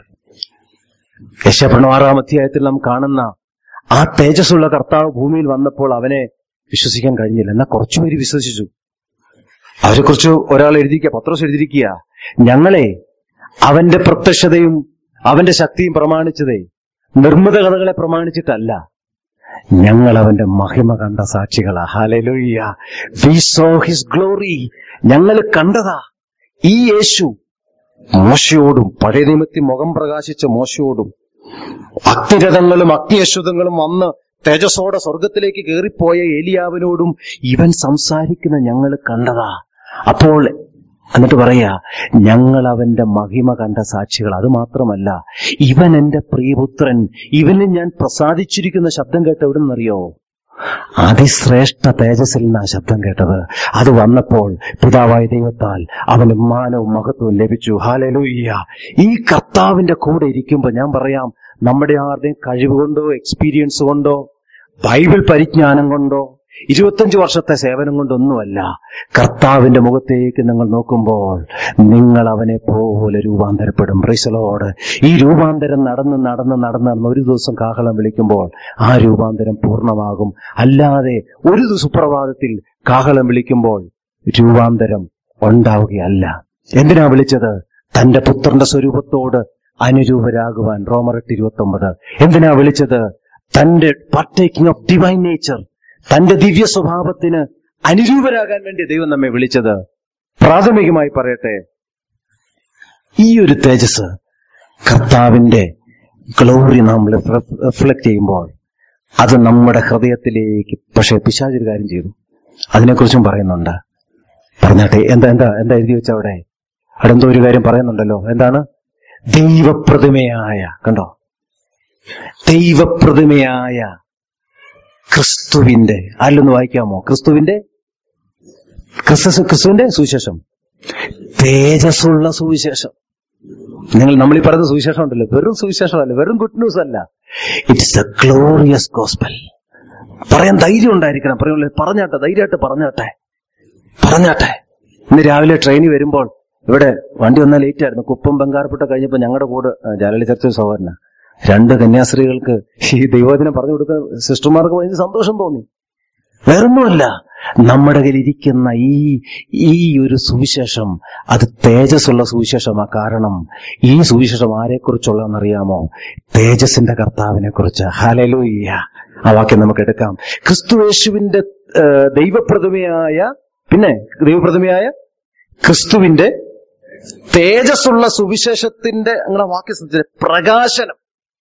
യശപ്പണമാറാം അധ്യായത്തിൽ നാം കാണുന്ന ആ തേജസ്സുള്ള കർത്താവ് ഭൂമിയിൽ വന്നപ്പോൾ അവനെ വിശ്വസിക്കാൻ കഴിഞ്ഞില്ല എന്നാൽ കുറച്ചുപേര് വിശ്വസിച്ചു അവരെക്കുറിച്ച് ഒരാൾ എഴുതിക്കുക പത്രോസ് എഴുതിയിരിക്കുക ഞങ്ങളെ അവന്റെ പ്രത്യക്ഷതയും അവന്റെ ശക്തിയും പ്രമാണിച്ചതേ നിർമ്മിത കഥകളെ പ്രമാണിച്ചിട്ടല്ല ഞങ്ങൾ അവന്റെ മഹിമ കണ്ട സാക്ഷികളാ ഹാലലുയ്യ വി സോ ഹിസ് ഗ്ലോറി ഞങ്ങൾ കണ്ടതാ ഈ യേശു മോശയോടും പഴയ നിയമത്തിൽ മുഖം പ്രകാശിച്ച മോശയോടും അഗ്നിരഥങ്ങളും അഗ്നിയശ്വതങ്ങളും വന്ന് തേജസ്സോടെ സ്വർഗത്തിലേക്ക് കയറിപ്പോയ ഏലിയാവിനോടും ഇവൻ സംസാരിക്കുന്ന ഞങ്ങൾ കണ്ടതാ അപ്പോൾ എന്നിട്ട് പറയാ ഞങ്ങൾ അവന്റെ മഹിമ കണ്ട സാക്ഷികൾ അത് മാത്രമല്ല ഇവൻ എന്റെ പ്രിയപുത്രൻ ഇവന് ഞാൻ പ്രസാദിച്ചിരിക്കുന്ന ശബ്ദം കേട്ട എവിടെ നിന്നറിയോ അതിശ്രേഷ്ഠ തേജസ്സിൽ നിന്നാ ശബ്ദം കേട്ടത് അത് വന്നപ്പോൾ പിതാവായ ദൈവത്താൽ അവന് മാനവും മഹത്വവും ലഭിച്ചു ഹാലലൂയ്യ ഈ കർത്താവിന്റെ കൂടെ ഇരിക്കുമ്പോൾ ഞാൻ പറയാം നമ്മുടെ ആരുടെയും കഴിവ് കൊണ്ടോ എക്സ്പീരിയൻസ് കൊണ്ടോ ബൈബിൾ പരിജ്ഞാനം കൊണ്ടോ ഇരുപത്തഞ്ച് വർഷത്തെ സേവനം കൊണ്ടൊന്നുമല്ല കർത്താവിന്റെ മുഖത്തേക്ക് നിങ്ങൾ നോക്കുമ്പോൾ നിങ്ങൾ അവനെ പോലെ രൂപാന്തരപ്പെടും പ്രിസലോട് ഈ രൂപാന്തരം നടന്ന് നടന്ന് നടന്ന് നടന്ന് ഒരു ദിവസം കാഹളം വിളിക്കുമ്പോൾ ആ രൂപാന്തരം പൂർണ്ണമാകും അല്ലാതെ ഒരു ദിവസം സുപ്രഭാതത്തിൽ കാഹളം വിളിക്കുമ്പോൾ രൂപാന്തരം ഉണ്ടാവുകയല്ല എന്തിനാ വിളിച്ചത് തന്റെ പുത്രന്റെ സ്വരൂപത്തോട് അനുരൂപരാകുവാൻ റോമർ എട്ട് ഇരുപത്തി ഒമ്പത് എന്തിനാ വിളിച്ചത് തന്റെ പർട്ടേക്കിംഗ് ഓഫ് ഡിവൈൻ നേച്ചർ തന്റെ ദിവ്യ സ്വഭാവത്തിന് അനുരൂപരാകാൻ വേണ്ടി ദൈവം നമ്മെ വിളിച്ചത് പ്രാഥമികമായി പറയട്ടെ ഈ ഒരു തേജസ് കർത്താവിന്റെ ഗ്ലോറി നമ്മൾ റിഫ്ലക്ട് ചെയ്യുമ്പോൾ അത് നമ്മുടെ ഹൃദയത്തിലേക്ക് പക്ഷേ പിശാചൊരു കാര്യം ചെയ്തു അതിനെക്കുറിച്ചും പറയുന്നുണ്ട് പറഞ്ഞാട്ടെ എന്താ എന്താ എന്താ എഴുതി വെച്ച അവിടെ അവിടെ എന്തോ ഒരു കാര്യം പറയുന്നുണ്ടല്ലോ എന്താണ് ദൈവപ്രതിമയായ കണ്ടോ ദൈവപ്രതിമയായ ക്രിസ്തുവിന്റെ ആരിലൊന്ന് വായിക്കാമോ ക്രിസ്തുവിന്റെ ക്രിസ്തു ക്രിസ്തുവിന്റെ സുവിശേഷം തേജസ്സുള്ള സുവിശേഷം നിങ്ങൾ നമ്മൾ ഈ പറയുന്ന സുവിശേഷം ഉണ്ടല്ലോ വെറും സുവിശേഷമല്ല വെറും ഗുഡ് ന്യൂസ് അല്ല ഇറ്റ്സ് എ ഗ്ലോറിയസ് ഗോസ്പൽ പറയാൻ ധൈര്യം ഉണ്ടായിരിക്കണം പറയുള്ളൂ പറഞ്ഞാട്ടെ ധൈര്യമായിട്ട് പറഞ്ഞാട്ടെ പറഞ്ഞാട്ടെ ഇന്ന് രാവിലെ ട്രെയിനിൽ വരുമ്പോൾ ഇവിടെ വണ്ടി വന്നാൽ ലേറ്റ് ആയിരുന്നു കുപ്പം ബംഗാരപ്പെട്ട കഴിഞ്ഞപ്പോൾ ഞങ്ങളുടെ കൂടെ ആ, ജാലലി ചർച്ച സഹോദരന രണ്ട് കന്യാസ്ത്രീകൾക്ക് ഈ ദൈവദിനം പറഞ്ഞു കൊടുക്കുന്ന സിസ്റ്റർമാർക്ക് ഭയങ്കര സന്തോഷം തോന്നി വേറൊന്നുമല്ല നമ്മുടെ കയ്യിൽ ഇരിക്കുന്ന ഈ ഈ ഒരു സുവിശേഷം അത് തേജസ്സുള്ള സുവിശേഷമാ കാരണം ഈ സുവിശേഷം ആരെക്കുറിച്ചുള്ളതെന്നറിയാമോ തേജസ്സിന്റെ കർത്താവിനെ കുറിച്ച് ഹാലലൂയ്യ ആ വാക്യം നമുക്ക് എടുക്കാം ക്രിസ്തുവേശുവിന്റെ ആ, ദൈവപ്രതിമയായ പിന്നെ ദൈവപ്രതിമയായ ക്രിസ്തുവിന്റെ തേജസ്സുള്ള സുവിശേഷത്തിന്റെ അങ്ങനെ വാക്യ ശ്രദ്ധിച്ചേ, പ്രകാശനം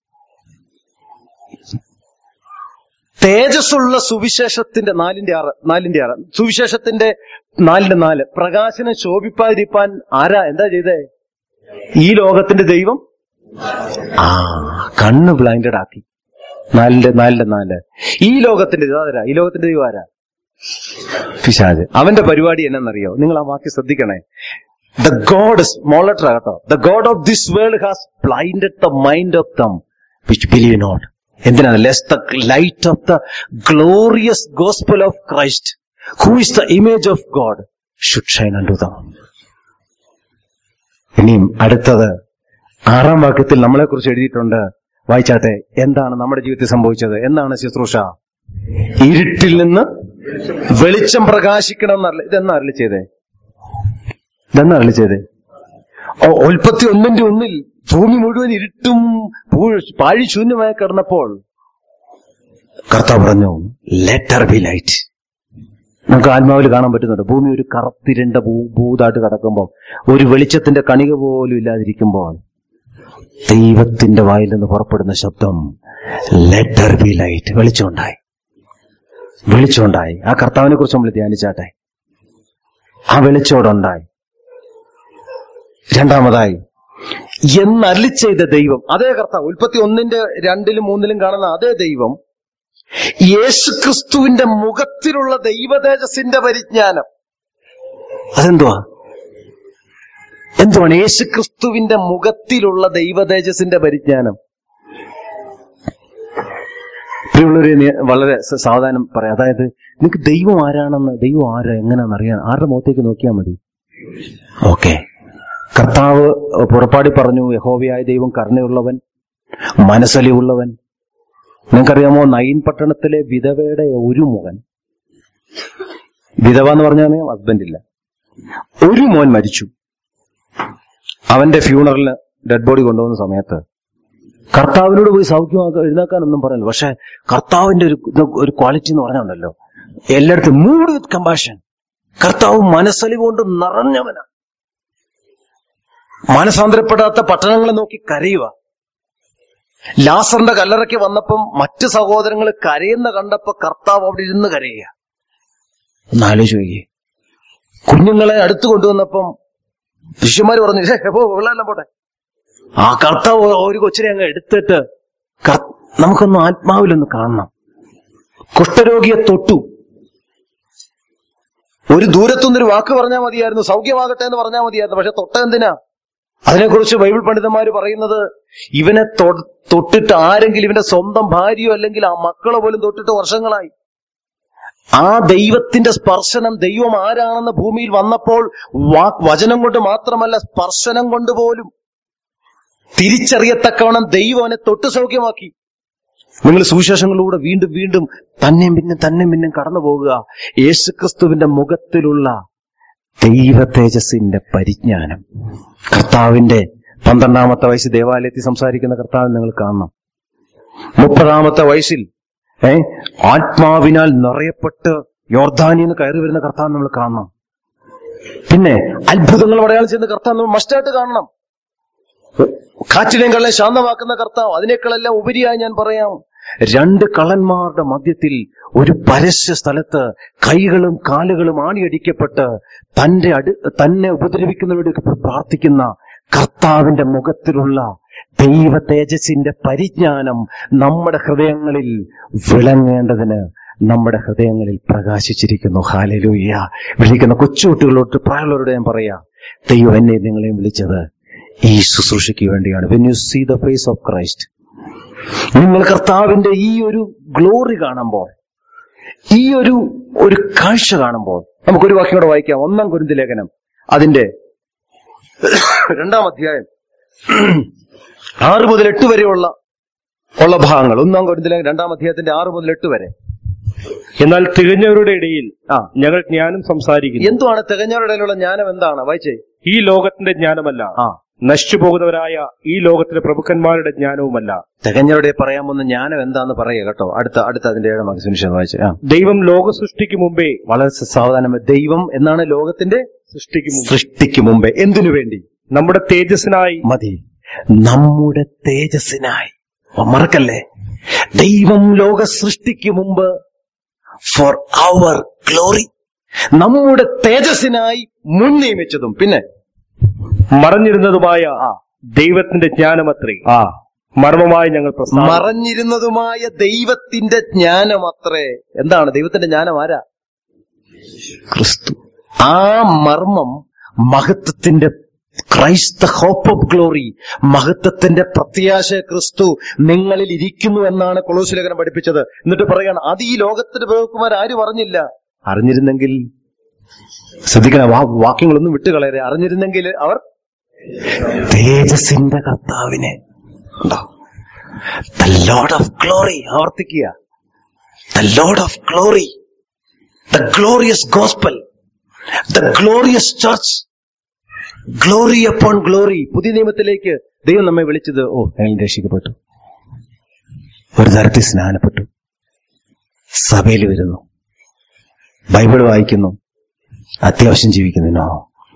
തേജസ്സുള്ള സുവിശേഷത്തിന്റെ നാലിന്റെ ആറ് നാലിന്റെ ആറ് സുവിശേഷത്തിന്റെ നാലിന്റെ നാല് പ്രകാശനം ശോഭിപ്പാതിരിപ്പാൻ ആരാ എന്താ ചെയ്തേ ഈ ലോകത്തിന്റെ ദൈവം ആ കണ്ണ് ബ്ലൈൻഡഡ് ആക്കി നാലിന്റെ നാലിന്റെ നാല് ഈ ലോകത്തിന്റെ ദൈവം ആരാ ഈ ലോകത്തിന്റെ ദൈവം ആരാ പിശാജ് അവന്റെ പരിപാടി എന്നറിയോ നിങ്ങൾ ആ വാക്യം ശ്രദ്ധിക്കണേ ദ ഗോഡ് സ്മോൾ ലെറ്റർ കേട്ടോ the god of this world has blinded the mind of them which believe not എന്തിനാണ് lest the light of the glorious gospel of Christ who is the image of God should shine unto them ഇനിയും അടുത്തത് ആറാം വാക്യത്തിൽ നമ്മളെ കുറിച്ച് എഴുതിയിട്ടുണ്ട് വായിച്ചാട്ടെ എന്താണ് നമ്മുടെ ജീവിതത്തിൽ സംഭവിച്ചത് എന്താണ് ശുശ്രൂഷ ഇരുട്ടിൽ നിന്ന് വെളിച്ചം പ്രകാശിക്കണം എന്നല്ല ഇതെന്നാ അരളി ചെയ്തേ ഇതെന്നാ അരളി ചെയ്തേ ഓ ഉൽപ്പത്തി ഒന്നിന്റെ ഒന്നിൽ ഭൂമി മുഴുവൻ ഇരുട്ടും പൂ- പാഴി ശൂന്യമായി കിടന്നപ്പോൾ കർത്താവ് പറഞ്ഞു ലെറ്റർ ബി ലൈറ്റ് നമുക്ക് ആത്മാവിൽ കാണാൻ പറ്റുന്നുണ്ട് ഭൂമി ഒരു കറുത്തിരണ്ട ഭൂ ഭൂതായിട്ട് കിടക്കുമ്പോൾ ഒരു വെളിച്ചത്തിന്റെ കണിക പോലും ഇല്ലാതിരിക്കുമ്പോൾ ദൈവത്തിന്റെ വായിൽ നിന്ന് പുറപ്പെടുന്ന ശബ്ദം ലെറ്റർ ബി ലൈറ്റ് വെളിച്ചമുണ്ടായി വെളിച്ചമുണ്ടായി ആ കർത്താവിനെ കുറിച്ച് നമ്മൾ ധ്യാനിച്ചാട്ടെ ആ വെളിച്ചോടുണ്ടായി രണ്ടാമതായി എന്നരളി ചെയ്ത ദൈവം അതേ കർത്താവ് ഉൽപ്പത്തി ഒന്നിന്റെ രണ്ടിലും മൂന്നിലും കാണുന്ന അതേ ദൈവം യേശു ക്രിസ്തുവിന്റെ മുഖത്തിലുള്ള ദൈവതേജസിന്റെ പരിജ്ഞാനം അതെന്തുവാ എന്തുവാണ് യേശു ക്രിസ്തുവിന്റെ മുഖത്തിലുള്ള ദൈവതേജസിന്റെ പരിജ്ഞാനം പ്രിയമുള്ളവരെ നീ- വളരെ സ- സാവധാനം പറയാം അതായത് നിങ്ങൾക്ക് ദൈവം ആരാണെന്ന് ദൈവം ആരാ എങ്ങനെയാണെന്ന് അറിയാൻ ആരുടെ മുഖത്തേക്ക് നോക്കിയാൽ മതി ഓക്കെ കർത്താവ് പുറപ്പാടി പറഞ്ഞു യഹോവയായ ദൈവം കരുണയുള്ളവൻ മനസ്സലിവുള്ളവൻ നിങ്ങൾക്കറിയാമോ നയിൻ പട്ടണത്തിലെ വിധവയുടെ ഒരു മോൻ വിധവ എന്ന് പറഞ്ഞാൽ ഹസ്ബൻഡ് ഇല്ല ഒരു മോൻ മരിച്ചു അവന്റെ ഫ്യൂണറലിന് ഡെഡ് ബോഡി കൊണ്ടുപോകുന്ന സമയത്ത് കർത്താവിനോട് പോയി സൗഖ്യമാക്കാൻ എഴുന്നേക്കാനൊന്നും പറഞ്ഞില്ല പക്ഷെ കർത്താവിന്റെ ഒരു ഇത് ഒരു ക്വാളിറ്റി എന്ന് പറഞ്ഞുണ്ടല്ലോ എല്ലായിടത്തും മൂഡ് വിത്ത് കമ്പാഷൻ കർത്താവ് മനസ്സലി കൊണ്ട് നിറഞ്ഞവനാ മനസാന്തരപ്പെടാത്ത പട്ടണങ്ങളെ നോക്കി കരയുക ലാസറിന്റെ കല്ലറയ്ക്ക് വന്നപ്പം മറ്റ് സഹോദരങ്ങൾ കരയുന്ന കണ്ടപ്പോ കർത്താവ് അവിടെ ഇരുന്ന് കരയുക ഒന്ന് ആലോചിച്ച് നോക്കിയേ കുഞ്ഞുങ്ങളെ അടുത്ത് കൊണ്ടുവന്നപ്പം ശിഷ്യന്മാര് പറഞ്ഞു "ഹേ, പോ വെള്ളമെല്ലാം പോട്ടെ ആ കർത്താവ് ഒരു കൊച്ചിനെ അങ്ങ് എടുത്തിട്ട് കർ- നമുക്കൊന്ന് ആത്മാവിലൊന്ന് കാണണം കുഷ്ഠരോഗിയെ തൊട്ടു ഒരു ദൂരത്തുനിന്നൊരു വാക്ക് പറഞ്ഞാൽ മതിയായിരുന്നു സൗഖ്യമാകട്ടെ എന്ന് പറഞ്ഞാൽ മതിയായിരുന്നു പക്ഷെ തൊട്ട എന്തിനാ അതിനെക്കുറിച്ച് ബൈബിൾ പണ്ഡിതന്മാര് പറയുന്നത് ഇവനെ തൊ- തൊട്ടിട്ട് ആരെങ്കിലും ഇവന്റെ സ്വന്തം ഭാര്യയോ അല്ലെങ്കിൽ ആ മക്കളോ പോലും തൊട്ടിട്ട് വർഷങ്ങളായി ആ ദൈവത്തിന്റെ സ്പർശനം ദൈവം ആരാണെന്ന് ഭൂമിയിൽ വന്നപ്പോൾ വാ- വചനം കൊണ്ട് മാത്രമല്ല സ്പർശനം കൊണ്ട് പോലും തിരിച്ചറിയത്തക്കവണ്ണം ദൈവം അവനെ തൊട്ട് സൗഖ്യമാക്കി നിങ്ങൾ സുവിശേഷങ്ങളിലൂടെ വീണ്ടും വീണ്ടും തന്നെയും പിന്നെ തന്നെയും പിന്നെ കടന്നു പോകുക യേശുക്രിസ്തുവിന്റെ മുഖത്തിലുള്ള ദൈവ തേജസ്സിന്റെ പരിജ്ഞാനം കർത്താവിന്റെ പന്ത്രണ്ടാമത്തെ വയസ്സിൽ ദേവാലയത്തിൽ സംസാരിക്കുന്ന കർത്താവ് നിങ്ങൾ കാണണം മുപ്പതാമത്തെ വയസ്സിൽ ഏ ആത്മാവിനാൽ നിറയപ്പെട്ട് യോർധാനിന്ന് കയറി വരുന്ന കർത്താവ് നമ്മൾ കാണണം പിന്നെ അത്ഭുതങ്ങൾ അടയാളം ചെയ്യുന്ന കർത്താവ് നമ്മൾ മസ്റ്റായിട്ട് കാണണം കാറ്റിനെയും കള്ളെ ശാന്തമാക്കുന്ന കർത്താവ് അതിനേക്കാളെല്ലാം ഉപരിയായി ഞാൻ പറയാം രണ്ട് കള്ളന്മാരുടെ മധ്യത്തിൽ ഒരു പരസ്യ സ്ഥലത്ത് കൈകളും കാലുകളും ആണിയടിക്കപ്പെട്ട് തന്റെ അടു തന്നെ ഉപദ്രവിക്കുന്നവരുടെ പ്രാർത്ഥിക്കുന്ന കർത്താവിന്റെ മുഖത്തിലുള്ള ദൈവ തേജസ്സിന്റെ പരിജ്ഞാനം നമ്മുടെ ഹൃദയങ്ങളിൽ വിളങ്ങേണ്ടതിന് നമ്മുടെ ഹൃദയങ്ങളിൽ പ്രകാശിച്ചിരിക്കുന്നു ഹാലലൂയ്യ വിളിക്കുന്ന കൊച്ചുകുട്ടികളോട് പ്രായമുള്ളവരോട് ഞാൻ പറയാ ദൈവം എന്നെ നിങ്ങളെയും വിളിച്ചത് ഈ ശുശ്രൂഷയ്ക്ക് വേണ്ടിയാണ് when you see the face of Christ നിങ്ങൾ കർത്താവിന്റെ ഈ ഒരു ഗ്ലോറി കാണുമ്പോൾ ഈ ഒരു ഒരു കാഴ്ച കാണുമ്പോൾ നമുക്കൊരു വാക്യം കൂടെ വായിക്കാം ഒന്നാം കുരുന്തി ലേഖനം അതിന്റെ രണ്ടാം അധ്യായം ആറ് മുതൽ എട്ട് വരെയുള്ള ഉള്ള ഭാഗങ്ങൾ ഒന്നാം കുരുന്തി ലേഖനം രണ്ടാം അധ്യായത്തിന്റെ ആറ് മുതൽ എട്ട് വരെ എന്നാൽ തികഞ്ഞവരുടെ ഇടയിൽ ആ ഞങ്ങൾ ജ്ഞാനം സംസാരിക്കുന്നു എന്തുവാണ് തികഞ്ഞവരുടെ ഇടയിലുള്ള ജ്ഞാനം എന്താണ് വായിച്ചേ ഈ ലോകത്തിന്റെ ജ്ഞാനമല്ല ആ നശിച്ചു പോകുന്നവരായ ഈ ലോകത്തിലെ പ്രഭുക്കന്മാരുടെ ജ്ഞാനവുമല്ല തികഞ്ഞവരുടെ പറയാമെന്ന് ജ്ഞാനം എന്താന്ന് പറയുക കേട്ടോ അടുത്ത അടുത്ത അതിന്റെ ഏഴാം വാക്യം സുനിശ്ചയം വായിച്ചേ ആ ദൈവം ലോക സൃഷ്ടിക്ക് മുമ്പേ വളരെ സാവധാനം ദൈവം എന്നാണ് ലോകത്തിന്റെ സൃഷ്ടിക്ക് മുമ്പ് സൃഷ്ടിക്ക് മുമ്പേ എന്തിനു വേണ്ടി നമ്മുടെ തേജസ്സിനായി മതി നമ്മുടെ തേജസ്സിനായി ഓ, മറക്കല്ലേ ദൈവം ലോക സൃഷ്ടിക്ക് മുമ്പ് ഫോർ അവർ ഗ്ലോറി നമ്മുടെ തേജസ്സിനായി മുൻ നിയമിച്ചതും പിന്നെ മറഞ്ഞിരുന്നതുമായ ആ ദൈവത്തിന്റെ ജ്ഞാനമത്രേ ആ മർമ്മമായി ഞങ്ങൾ പ്രസ്താവന മറഞ്ഞിരുന്നതുമായ ദൈവത്തിന്റെ ജ്ഞാനം അത്രേ എന്താണ് ദൈവത്തിന്റെ ജ്ഞാനം ആരാ ക്രിസ്തു ആ മർമ്മം മഹത്വത്തിന്റെ ക്രൈസ്ത ഹോപ്പ് ഓഫ് ഗ്ലോറി മഹത്വത്തിന്റെ പ്രത്യാശ ക്രിസ്തു നിങ്ങളിൽ ഇരിക്കുന്നു എന്നാണ് കൊളോസിലേഖനം പഠിപ്പിച്ചത് എന്നിട്ട് പറയാണ് അത് ഈ ലോകത്തിന്റെ പ്രഭുക്കുമാർ ആരും അറിഞ്ഞില്ല അറിഞ്ഞിരുന്നെങ്കിൽ ശ്രദ്ധിക്കണം വാ വാക്യങ്ങളൊന്നും വിട്ടുകളയരെ അറിഞ്ഞിരുന്നെങ്കിൽ അവർ തേജസിന്റെ കർത്താവിനെ ഉണ്ടോ ദ ലോഡ് ഓഫ് ഗ്ലോറി ആവർത്തിക്കുക the Lord of glory the glorious gospel the glorious church glory upon glory പുതിയ നിയമത്തിലേക്ക് ദൈവം നമ്മെ വിളിച്ചത് ഓ ഞങ്ങൾ രക്ഷിക്കപ്പെട്ടു ഒരു തരത്തിൽ സ്നാനപ്പെട്ടു സഭയിൽ വരുന്നു ബൈബിൾ വായിക്കുന്നു അത്യാവശ്യം ജീവിക്കുന്നതിനോ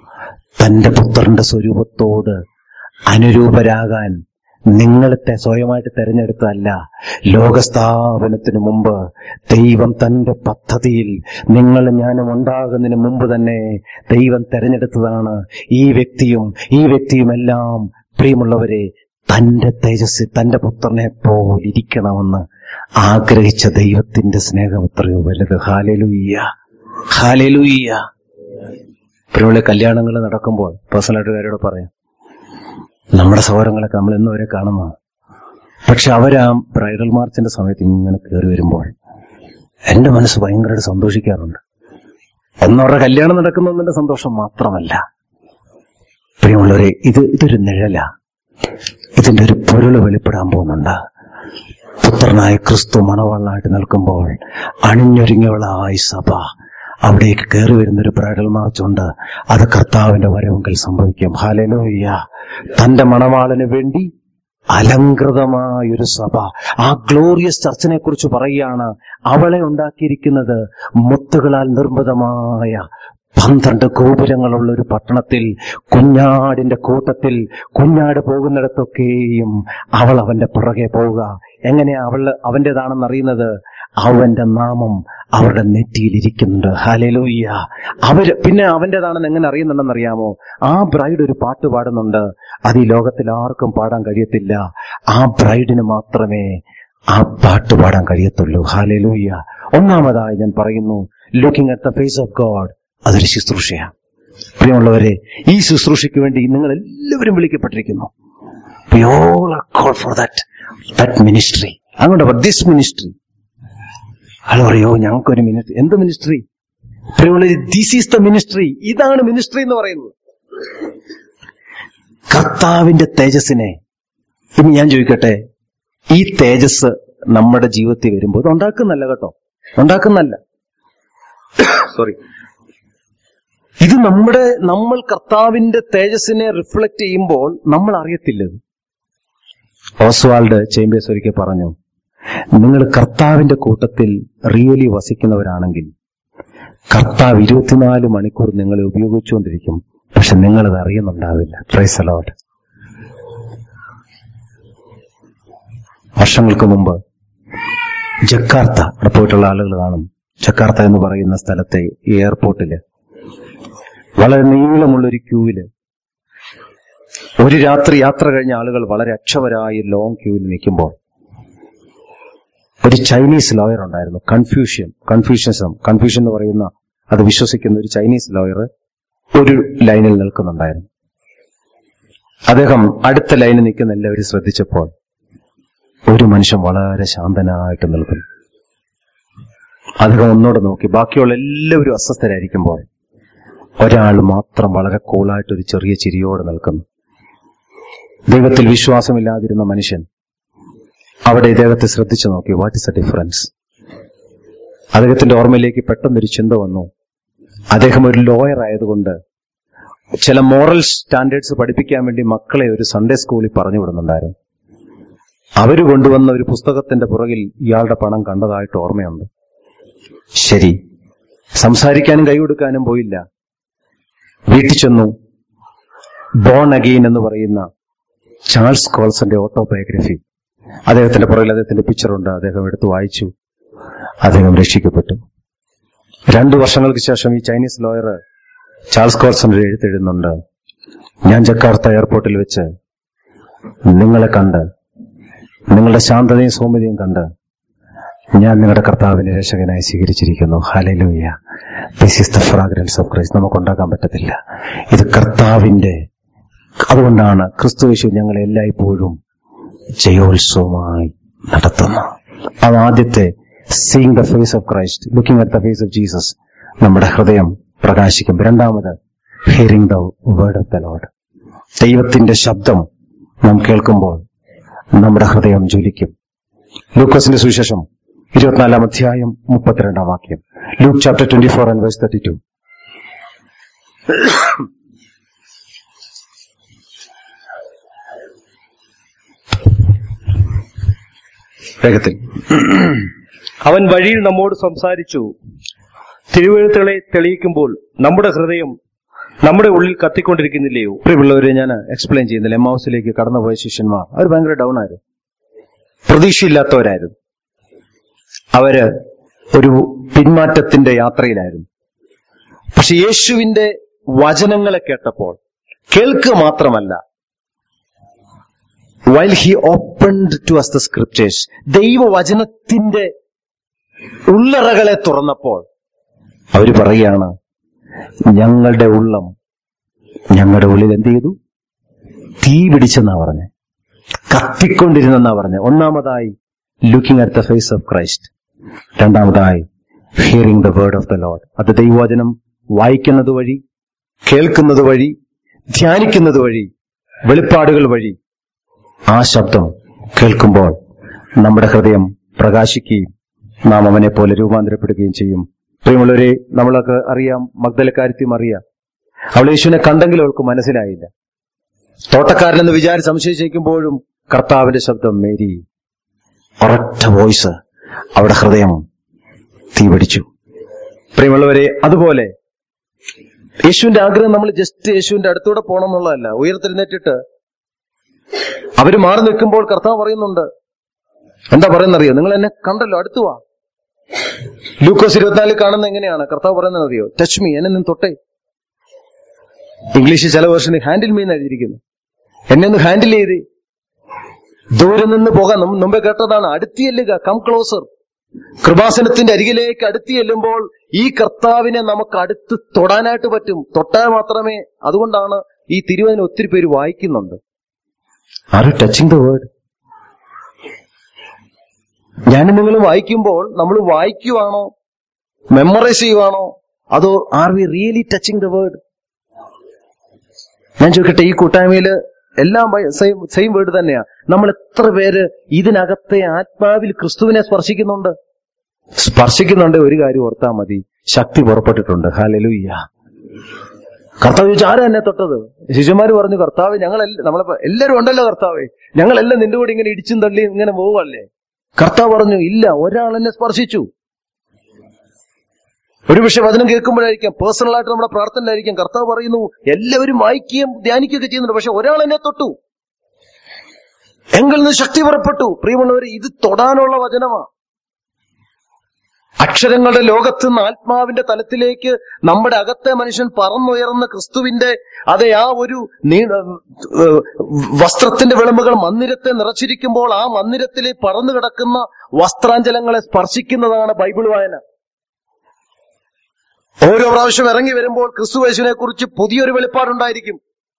തന്റെ പുത്രന്റെ സ്വരൂപത്തോട് അനുരൂപരാകാൻ നിങ്ങളത്തെ സ്വയമായിട്ട് തെരഞ്ഞെടുത്തതല്ല ലോകസ്ഥാപനത്തിന് മുമ്പ് ദൈവം തന്റെ പദ്ധതിയിൽ നിങ്ങൾ ഞാനും ഉണ്ടാകുന്നതിന് മുമ്പ് തന്നെ ദൈവം തെരഞ്ഞെടുത്തതാണ് ഈ വ്യക്തിയും ഈ വ്യക്തിയുമെല്ലാം പ്രിയമുള്ളവരെ തന്റെ തേജസ് തന്റെ പുത്രനെ പോലിരിക്കണമെന്ന് ആഗ്രഹിച്ച ദൈവത്തിന്റെ സ്നേഹം എത്രയോ വലുത് ഹാലലുയ്യ ഹാലലുയ്യ പ്രിയമുള്ള കല്യാണങ്ങൾ നടക്കുമ്പോൾ പേഴ്സണലായിട്ട് കാര്യോട് പറയാം നമ്മുടെ സൗരങ്ങളൊക്കെ നമ്മൾ ഇന്ന് വരെ കാണുന്നതാണ് പക്ഷെ അവരാ ബ്രൈഡൽ മാർച്ചിന്റെ സമയത്ത് ഇങ്ങനെ കയറി വരുമ്പോൾ എന്റെ മനസ്സ് ഭയങ്കരമായിട്ട് സന്തോഷിക്കാറുണ്ട് എന്നവരുടെ കല്യാണം നടക്കുന്നതിന്റെ സന്തോഷം മാത്രമല്ല പ്രിയമുള്ളവരെ ഇത് ഇതൊരു നിഴല ഇതിന്റെ ഒരു പൊരുള് വെളിപ്പെടാൻ പോകുന്നുണ്ട് പുത്രനായ ക്രിസ്തു മണവാളനായിട്ട് നിൽക്കുമ്പോൾ അണിഞ്ഞൊരുങ്ങിയവളായി സഭ അവിടേക്ക് കയറി വരുന്ന ഒരു ബ്രൈഡൽ മാർച്ചുണ്ട് അത് കർത്താവിന്റെ വരവെങ്കിൽ സംഭവിക്കും ഹാലലോയ്യ തന്റെ മണവാളന് വേണ്ടി അലങ്കൃതമായൊരു സഭ ആ ഗ്ലോറിയസ് ചർച്ചിനെ കുറിച്ച് പറയുകയാണ് അവളെ ഉണ്ടാക്കിയിരിക്കുന്നത് മുത്തുകളാൽ നിർമ്മിതമായ പന്ത്രണ്ട് ഗോപുരങ്ങളുള്ള ഒരു പട്ടണത്തിൽ കുഞ്ഞാടിന്റെ കൂട്ടത്തിൽ കുഞ്ഞാട് പോകുന്നിടത്തൊക്കെയും അവൾ അവന്റെ പുറകെ പോവുക എങ്ങനെയാ അവൾ അവന്റേതാണെന്ന് അറിയുന്നത് അവന്റെ നാമം അവരുടെ നെറ്റിയിൽ ഇരിക്കുന്നുണ്ട് ഹലലൂയ്യ അവര് പിന്നെ അവന്റേതാണെന്ന് എങ്ങനെ അറിയുന്നുണ്ടെന്ന് അറിയാമോ ആ ബ്രൈഡ് ഒരു പാട്ട് പാടുന്നുണ്ട് അത് ഈ ലോകത്തിൽ ആർക്കും പാടാൻ കഴിയത്തില്ല ആ ബ്രൈഡിന് മാത്രമേ ആ പാട്ട് പാടാൻ കഴിയത്തുള്ളൂ ഹാലലൂയ്യ ഒന്നാമതായി ഞാൻ പറയുന്നു looking at the face of God അതൊരു ശുശ്രൂഷയാണ് പ്രിയമുള്ളവരെ ഈ ശുശ്രൂഷയ്ക്ക് വേണ്ടി നിങ്ങൾ എല്ലാവരും വിളിക്കപ്പെട്ടിരിക്കുന്നു We all are called for that, that ministry. അങ്ങോട്ട് ദിസ് മിനിസ്ട്രി അയാൾ പറയോ ഞങ്ങൾക്കൊരു മിനിസ്ട്രി എന്ത് മിനിസ്ട്രി പ്രിയമുള്ളവരെ ദിസ് ഈസ് ദ മിനിസ്ട്രി ഇതാണ് മിനിസ്ട്രി എന്ന് പറയുന്നത് കർത്താവിന്റെ തേജസ്സിനെ ഇനി ഞാൻ ചോദിക്കട്ടെ ഈ തേജസ് നമ്മുടെ ജീവിതത്തിൽ വരുമ്പോൾ ഇത് ഉണ്ടാക്കുന്നല്ല കേട്ടോ ഉണ്ടാക്കുന്നല്ല സോറി ഇത് നമ്മുടെ നമ്മൾ കർത്താവിന്റെ തേജസ്സിനെ റിഫ്ലക്ട് ചെയ്യുമ്പോൾ നമ്മൾ അറിയത്തില്ല ഇത്. ഓസ്വാൾഡ് ചേമ്പേഴ്സ് ഒരിക്കൽ പറഞ്ഞു നിങ്ങൾ കർത്താവിന്റെ കൂട്ടത്തിൽ റിയലി വസിക്കുന്നവരാണെങ്കിൽ കർത്താവ് ഇരുപത്തിനാല് മണിക്കൂർ നിങ്ങളെ ഉപയോഗിച്ചുകൊണ്ടിരിക്കും പക്ഷെ നിങ്ങളത് അറിയുന്നുണ്ടാവില്ല പ്രൈസ് അലോട്ട് വർഷങ്ങൾക്ക് മുമ്പ് ജക്കാർത്ത അവിടെ പോയിട്ടുള്ള ആളുകൾ കാണും ജക്കാർത്ത എന്ന് പറയുന്ന സ്ഥലത്തെ ഈ എയർപോർട്ടില് വളരെ നീളമുള്ളൊരു ക്യൂവില് ഒരു രാത്രി യാത്ര കഴിഞ്ഞ ആളുകൾ വളരെ അക്ഷവരായി ലോങ് ക്യൂവിൽ നിൽക്കുമ്പോൾ ഒരു ചൈനീസ് ലോയർ ഉണ്ടായിരുന്നു കൺഫ്യൂഷൻ കൺഫ്യൂഷനിസം കൺഫ്യൂഷൻ എന്ന് പറയുന്ന അത് വിശ്വസിക്കുന്ന ഒരു ചൈനീസ് ലോയർ ഒരു ലൈനിൽ നിൽക്കുന്നുണ്ടായിരുന്നു അദ്ദേഹം അടുത്ത ലൈനിൽ നിൽക്കുന്ന എല്ലാവരും ശ്രദ്ധിച്ചപ്പോൾ ഒരു മനുഷ്യൻ വളരെ ശാന്തനായിട്ട് നിൽക്കുന്നു അദ്ദേഹം ഒന്നോട് നോക്കി ബാക്കിയുള്ള എല്ലാവരും അസ്വസ്ഥരായിരിക്കുമ്പോൾ ഒരാൾ മാത്രം വളരെ കൂളായിട്ട് ഒരു ചെറിയ ചിരിയോടെ നിൽക്കുന്നു ദൈവത്തിൽ വിശ്വാസമില്ലാതിരുന്ന മനുഷ്യൻ അവിടെ ഇദ്ദേഹത്തെ ശ്രദ്ധിച്ചു നോക്കി വാട്ട് ഇസ് എ ഡിഫറൻസ് അദ്ദേഹത്തിന്റെ ഓർമ്മയിലേക്ക് പെട്ടെന്നൊരു ചിന്ത വന്നു അദ്ദേഹം ഒരു ലോയർ ആയതുകൊണ്ട് ചില മോറൽ സ്റ്റാൻഡേർഡ്സ് പഠിപ്പിക്കാൻ വേണ്ടി മക്കളെ ഒരു സൺഡേ സ്കൂളിൽ പറഞ്ഞു വിടുന്നുണ്ടായിരുന്നു അവര് കൊണ്ടുവന്ന ഒരു പുസ്തകത്തിന്റെ പുറകിൽ ഇയാളുടെ പണം കണ്ടതായിട്ട് ഓർമ്മയുണ്ട് ശരി സംസാരിക്കാനും കൈ കൊടുക്കാനും പോയില്ല വീട്ടിൽ ചെന്നു ബോൺ അഗെയിൻ എന്ന് പറയുന്ന ചാൾസ് കോൾസന്റെ ഓട്ടോബയോഗ്രഫി അദ്ദേഹത്തിന്റെ പുറകിൽ അദ്ദേഹത്തിന്റെ പിക്ചറുണ്ട് അദ്ദേഹം എടുത്ത് വായിച്ചു അദ്ദേഹം രക്ഷിക്കപ്പെട്ടു രണ്ടു വർഷങ്ങൾക്ക് ശേഷം ഈ ചൈനീസ് ലോയർ ചാൾസ് കോൾസൺ ഒരു എഴുത്തെഴുതുന്നുണ്ട് ഞാൻ ജക്കാർത്ത എയർപോർട്ടിൽ വെച്ച് നിങ്ങളെ കണ്ട് നിങ്ങളുടെ ശാന്തതയും സൗമ്യതയും കണ്ട് ഞാൻ നിങ്ങളുടെ കർത്താവിനെ രക്ഷകനായി സ്വീകരിച്ചിരിക്കുന്നു hallelujah this is the fragrance of Christ നമുക്ക് ഉണ്ടാക്കാൻ പറ്റത്തില്ല ഇത് കർത്താവിന്റെ അതുകൊണ്ടാണ് ക്രിസ്തു യേശു ഞങ്ങളെ എല്ലായ്പ്പോഴും ജയോത്സവമായി നടത്തുന്നു അത് ആദ്യത്തെ seeing the face of Christ looking at the face of Jesus നമ്മുടെ ഹൃദയം പ്രകാശിക്കും രണ്ടാമത് hearing the word of the Lord ദൈവത്തിന്റെ ശബ്ദം നാം കേൾക്കുമ്പോൾ നമ്മുടെ ഹൃദയം ജ്വലിക്കും ലൂക്കോസിന്റെ സുവിശേഷം ഇരുപത്തിനാലാം അധ്യായം മുപ്പത്തിരണ്ടാം വാക്യം Luke chapter twenty four and verse thirty two വേഗത്തിൽ അവൻ വഴിയിൽ നമ്മോട് സംസാരിച്ചു തിരുവഴുത്തുകളെ തെളിയിക്കുമ്പോൾ നമ്മുടെ ഹൃദയം നമ്മുടെ ഉള്ളിൽ കത്തിക്കൊണ്ടിരിക്കുന്നില്ലയോ പ്രിയമുള്ളവരെ ഞാൻ എക്സ്പ്ലെയിൻ ചെയ്യുന്നില്ല എം ഹൗസിലേക്ക് കടന്നുപോയ ശിഷ്യന്മാർ അവർ ഭയങ്കര ഡൗൺ ആയിരുന്നു പ്രതീക്ഷയില്ലാത്തവരായിരുന്നു അവര് ഒരു പിന്മാറ്റത്തിന്റെ യാത്രയിലായിരുന്നു പക്ഷെ യേശുവിന്റെ വചനങ്ങളെ കേട്ടപ്പോൾ കേൾക്കുക മാത്രമല്ല while he opened to us the scriptures ദൈവവചനത്തിന്റെ ഉള്ളറകളെ തുറന്നപ്പോൾ അവര് പറയുകയാണ് ഞങ്ങളുടെ ഉള്ളം ഞങ്ങളുടെ ഉള്ളിൽ എന്ത് ചെയ്തു തീ പിടിച്ചെന്നാ പറഞ്ഞെ കത്തിക്കൊണ്ടിരുന്നെന്നാ പറഞ്ഞെ ഒന്നാമതായി looking at the face of Christ രണ്ടാമതായി hearing the word of the Lord അത് ദൈവവചനം വായിക്കുന്നത് വഴി കേൾക്കുന്നത് വഴി ധ്യാനിക്കുന്നത് വഴി വെളിപ്പാടുകൾ വഴി ആ ശബ്ദം കേൾക്കുമ്പോൾ നമ്മുടെ ഹൃദയം പ്രകാശിക്കുകയും നാം അവനെ പോലെ രൂപാന്തരപ്പെടുകയും ചെയ്യും പ്രിയമുള്ളവരെ നമ്മളൊക്കെ അറിയാം മഗ്ദലക്കാര്യത്തെയും അറിയാം അവൾ യേശുവിനെ കണ്ടെങ്കിലും അവൾക്ക് മനസ്സിലായില്ല തോട്ടക്കാരനെന്ന് വിചാരിച്ച് സംശയിച്ചിരിക്കുമ്പോഴും കർത്താവിന്റെ ശബ്ദം മേരി ഒരൊറ്റ വോയിസ് അവിടെ ഹൃദയം തീപിടിച്ചു പ്രിയമുള്ളവരെ അതുപോലെ യേശുവിന്റെ ആഗ്രഹം നമ്മൾ ജസ്റ്റ് യേശുവിന്റെ അടുത്തൂടെ പോകണം എന്നുള്ളതല്ല ഉയർത്തെഴുന്നേറ്റിട്ട് അവര് മാറി നിൽക്കുമ്പോൾ കർത്താവ് പറയുന്നുണ്ട് എന്താ പറയുന്നറിയോ നിങ്ങൾ എന്നെ കണ്ടല്ലോ അടുത്തു വാ ലൂക്കോസ് ഇരുപത്തിനാലിൽ കാണുന്ന എങ്ങനെയാണ് കർത്താവ് പറയുന്നത് അറിയോ ടച്ച് മീ എന്നെ നിന്ന് തൊട്ടേ ഇംഗ്ലീഷിൽ ചില വേർഷന് ഹാൻഡിൽ മീ എഴുതിയിരിക്കുന്നു എന്നെ ഒന്ന് ഹാൻഡിൽ ചെയ്ത് ദൂരെ നിന്ന് പോകാൻ നം- മുമ്പേ കേട്ടതാണ് അടുത്തി ചെല്ലുക കം ക്ലോസർ കൃപാസനത്തിന്റെ അരികിലേക്ക് അടുത്തി ചെല്ലുമ്പോൾ ഈ കർത്താവിനെ നമുക്ക് അടുത്ത് തൊടാനായിട്ട് പറ്റും തൊട്ടാൽ മാത്രമേ അതുകൊണ്ടാണ് ഈ തിരുവതിനെ ഒത്തിരി പേര് വായിക്കുന്നുണ്ട് are you touching the word ഞാൻ നിങ്ങൾ വായിക്കുമ്പോൾ നമ്മൾ വായിക്കുവാണോ മെമ്മറൈസ് ചെയ്യുവാണോ അതോ are we really touching the word ഞാൻ ചോദിക്കട്ടെ ഈ കൂട്ടായ്മയില് എല്ലാം സെയിം സെയിം വേർഡ് തന്നെയാ നമ്മൾ എത്ര പേര് ഇതിനകത്തെ ആത്മാവിൽ ക്രിസ്തുവിനെ സ്പർശിക്കുന്നുണ്ട് സ്പർശിക്കുന്നുണ്ട് ഒരു കാര്യം ഓർത്താൽ മതി ശക്തി പുറപ്പെട്ടിട്ടുണ്ട് ഹാലലുയ്യ കർത്താവ് ചോദിച്ചു ആരാ എന്നെ തൊട്ടത് ശിഷ്യന്മാര് പറഞ്ഞു കർത്താവ് ഞങ്ങൾ നമ്മളെ എല്ലാവരും ഉണ്ടല്ലോ കർത്താവേ ഞങ്ങളെല്ലാം നിന്റെ കൂടെ ഇങ്ങനെ ഇടിച്ചും തള്ളി ഇങ്ങനെ പോവല്ലേ കർത്താവ് പറഞ്ഞു ഇല്ല ഒരാൾ എന്നെ സ്പർശിച്ചു ഒരു പക്ഷെ വചനം കേൾക്കുമ്പോഴായിരിക്കാം പേഴ്സണൽ ആയിട്ട് നമ്മുടെ പ്രാർത്ഥനയിലായിരിക്കാം കർത്താവ് പറയുന്നു എല്ലാവരും വായിക്കുകയും ധ്യാനിക്കുകയൊക്കെ ചെയ്യുന്നുണ്ട് പക്ഷെ ഒരാൾ എന്നെ തൊട്ടു എങ്കിൽ നിന്ന് ശക്തി പുറപ്പെട്ടു പ്രിയമുള്ളവർ ഇത് തൊടാനുള്ള വചനമാ അക്ഷരങ്ങളുടെ ലോകത്ത് നിന്ന് ആത്മാവിന്റെ തലത്തിലേക്ക് നമ്മുടെ അകത്തെ മനുഷ്യൻ പറന്നുയർന്ന ക്രിസ്തുവിന്റെ അതെ ആ ഒരു നീ ഏഹ് വസ്ത്രത്തിന്റെ വിളമ്പുകൾ മന്ദിരത്തെ നിറച്ചിരിക്കുമ്പോൾ ആ മന്ദിരത്തിൽ പറന്നു കിടക്കുന്ന വസ്ത്രാഞ്ചലങ്ങളെ സ്പർശിക്കുന്നതാണ് ബൈബിൾ വായന ഓരോ പ്രാവശ്യം ഇറങ്ങി വരുമ്പോൾ ക്രിസ്തു യേശുവിനെ കുറിച്ച് പുതിയൊരു വെളിപ്പാടുണ്ടായിരിക്കും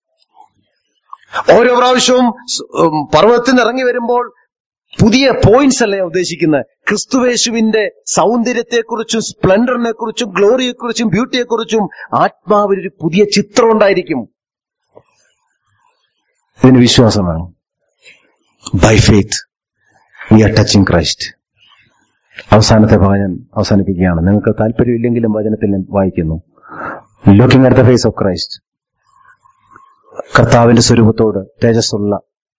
ഓരോ പ്രാവശ്യവും സ്- ഉം, പർവ്വതത്തിൽ നിന്ന് ഇറങ്ങി വരുമ്പോൾ പുതിയ പോയിന്റ്സ് അല്ല ഞാൻ ഉദ്ദേശിക്കുന്നത് ക്രിസ്തുവേശുവിന്റെ സൗന്ദര്യത്തെക്കുറിച്ചും സ്പ്ലെൻഡറിനെ കുറിച്ചും ഗ്ലോറിയെക്കുറിച്ചും ബ്യൂട്ടിയെക്കുറിച്ചും ആത്മാവിൽ ഒരു പുതിയ ചിത്രം ഉണ്ടായിരിക്കും ഇതിന് വിശ്വാസം വേണം by faith we are touching Christ അവസാനത്തെ ഭാഗം ഞാൻ അവസാനിപ്പിക്കുകയാണ് നിങ്ങൾക്ക് താല്പര്യമില്ലെങ്കിലും വചനത്തിൽ ഞാൻ വായിക്കുന്നു looking at the face of Christ കർത്താവിന്റെ സ്വരൂപത്തോട് തേജസ്സുള്ള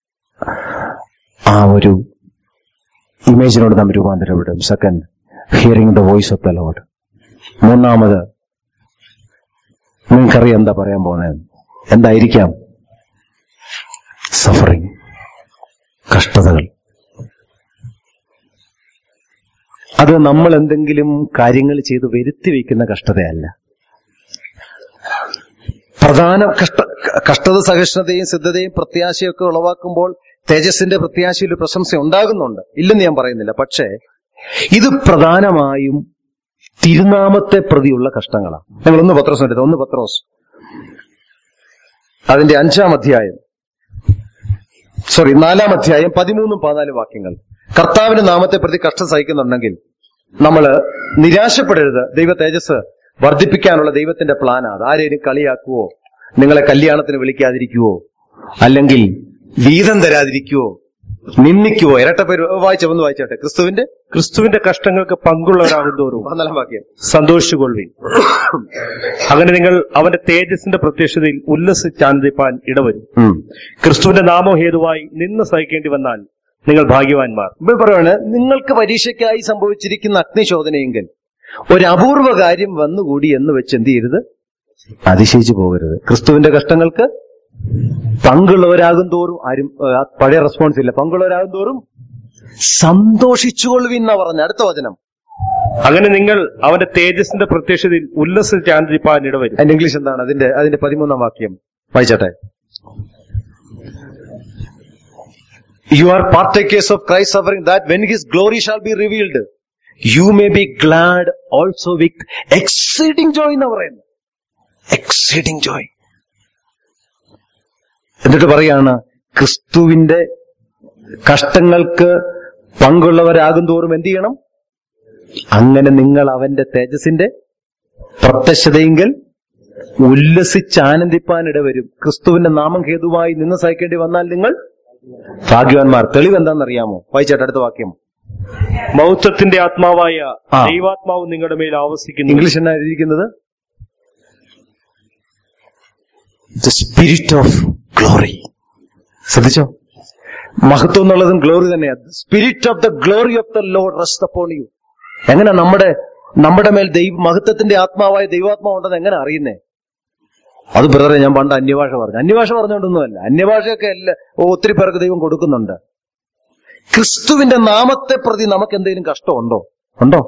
ആ ഒരു ഇമേജിനോട് നാം രൂപാന്തരപ്പെടും second hearing the voice of the Lord മൂന്നാമത് നിങ്ങൾക്കറിയാം എന്താ പറയാൻ പോകുന്നത് എന്തായിരിക്കാം സഫറിങ് കഷ്ടതകൾ അത് നമ്മൾ എന്തെങ്കിലും കാര്യങ്ങൾ ചെയ്ത് വരുത്തി വയ്ക്കുന്ന കഷ്ടതയല്ല പ്രധാന കഷ്ട കഷ്ടത സഹിഷ്ണുതയും സിദ്ധതയും പ്രത്യാശയൊക്കെ ഉളവാക്കുമ്പോൾ തേജസ്സിന്റെ പ്രത്യാശയിൽ ഒരു പ്രശംസ ഉണ്ടാകുന്നുണ്ട് ഇല്ലെന്ന് ഞാൻ പറയുന്നില്ല പക്ഷേ ഇത് പ്രധാനമായും തിരുനാമത്തെ പ്രതിയുള്ള കഷ്ടങ്ങളാണ് നിങ്ങൾ ഒന്ന് പത്രോസ് എടുത്ത് ഒന്ന് പത്രോസ് അതിന്റെ അഞ്ചാം അധ്യായം സോറി നാലാം അധ്യായം പതിമൂന്നും പതിനാലും വാക്യങ്ങൾ കർത്താവിന്റെ നാമത്തെ പ്രതി കഷ്ടം സഹിക്കുന്നുണ്ടെങ്കിൽ നമ്മൾ നിരാശപ്പെടരുത് ദൈവ തേജസ് വർദ്ധിപ്പിക്കാനുള്ള ദൈവത്തിന്റെ പ്ലാനാണ് ആരെയും കളിയാക്കുവോ നിങ്ങളെ കല്യാണത്തിന് വിളിക്കാതിരിക്കുവോ അല്ലെങ്കിൽ വീതം തരാതിരിക്കുവോ നിന്ദിക്കുവോ ഇരട്ട പേര് വായിച്ച ഒന്ന് വായിച്ചോട്ടെ ക്രിസ്തുവിന്റെ ക്രിസ്തുവിന്റെ കഷ്ടങ്ങൾക്ക് പങ്കുള്ളവരാകും തോറും പതിനാലാം വാക്യം സന്തോഷിച്ചുകൊള്ളുവിൻ അങ്ങനെ നിങ്ങൾ അവന്റെ തേജസ്സിന്റെ പ്രത്യക്ഷതയിൽ ഉല്ലസിച്ചാനന്ദിപ്പാൻ ഇടവരും ഉം. ക്രിസ്തുവിന്റെ നാമം ഹേതുവായി നിന്ന് സഹിക്കേണ്ടി വന്നാൽ നിങ്ങൾ ഭാഗ്യവാന്മാർ ഇപ്പോൾ പറയുവാണ് നിങ്ങൾക്ക് പരീക്ഷയ്ക്കായി സംഭവിച്ചിരിക്കുന്ന അഗ്നിശോധനയെങ്കിൽ ഒരു അപൂർവ കാര്യം വന്നുകൂടി എന്ന് വെച്ച് എന്ത് ചെയ്യരുത് അതിശയിച്ചു പോകരുത് ക്രിസ്തുവിന്റെ കഷ്ടങ്ങൾക്ക് പങ്കുള്ളവരാകും തോറും ആരും ഏഹ്, ആ പഴയ റെസ്പോൺസ് ഇല്ല പങ്കുള്ളവരാകും തോറും സന്തോഷിച്ചുകൊള്ളുവിന്ന പറഞ്ഞ അടുത്ത വചനം അങ്ങനെ നിങ്ങൾ അവന്റെ തേജസ്സിന്റെ പ്രത്യക്ഷതയിൽ ഉല്ലസിച്ചാനന്ദിപ്പാൻ ഇടവരും അതിന്റെ ഇംഗ്ലീഷ് എന്താണ് അതിന്റെ അതിന്റെ പതിമൂന്നാം വാക്യം വായിച്ചട്ടെ you are partakers of Christ suffering that when his glory shall be revealed you may be glad also with exceeding joy എന്ന് പറയുന്നത് എക്സീഡിംഗ് ജോയ് എന്നിട്ട് പറയാണ് ക്രിസ്തുവിന്റെ കഷ്ടങ്ങൾക്ക് പങ്കുള്ളവരാകും തോറും എന്ത് ചെയ്യണം അങ്ങനെ നിങ്ങൾ അവന്റെ തേജസിന്റെ പ്രത്യക്ഷതയെങ്കിൽ ഉല്ലസിച്ച് ആനന്ദിപ്പാൻ ഇടവരും ക്രിസ്തുവിന്റെ നാമം ഹേതുവായി നിന്ന് സഹിക്കേണ്ടി വന്നാൽ നിങ്ങൾ ഭാഗ്യവാന്മാർ തെളിവ് എന്താണെന്നറിയാമോ വായിച്ചാട്ട് അടുത്ത വാക്യം മൗത്വത്തിന്റെ ആത്മാവായ ആ. ദൈവാത്മാവ് നിങ്ങളുടെ മേൽ ആവസിക്കുന്നു ഇംഗ്ലീഷ് എന്നാ എഴുതിയിരിക്കുന്നത് ദ സ്പിരിറ്റ് ഓഫ് ഗ്ലോറി ശ്രദ്ധിച്ചോ മഹത്വം എന്നുള്ളതും ഗ്ലോറി തന്നെയാണ് spirit of the glory of the Lord rest upon you എങ്ങനെ നമ്മുടെ നമ്മുടെ മേൽ ദൈവ മഹത്വത്തിന്റെ ആത്മാവായ ദൈവാത്മാവ് ഉണ്ടെന്ന് എങ്ങനെ അറിയുന്നേ അത് ബ്രദറെ ഞാൻ പണ്ട് അന്യഭാഷ പറഞ്ഞു അന്യഭാഷ പറഞ്ഞുകൊണ്ടൊന്നുമല്ല അന്യഭാഷയൊക്കെ എല്ലാ ഒത്തിരി പേർക്ക് ദൈവം കൊടുക്കുന്നുണ്ട് ക്രിസ്തുവിന്റെ നാമത്തെ പ്രതി നമുക്ക് എന്തെങ്കിലും കഷ്ടമുണ്ടോ ഉണ്ടോ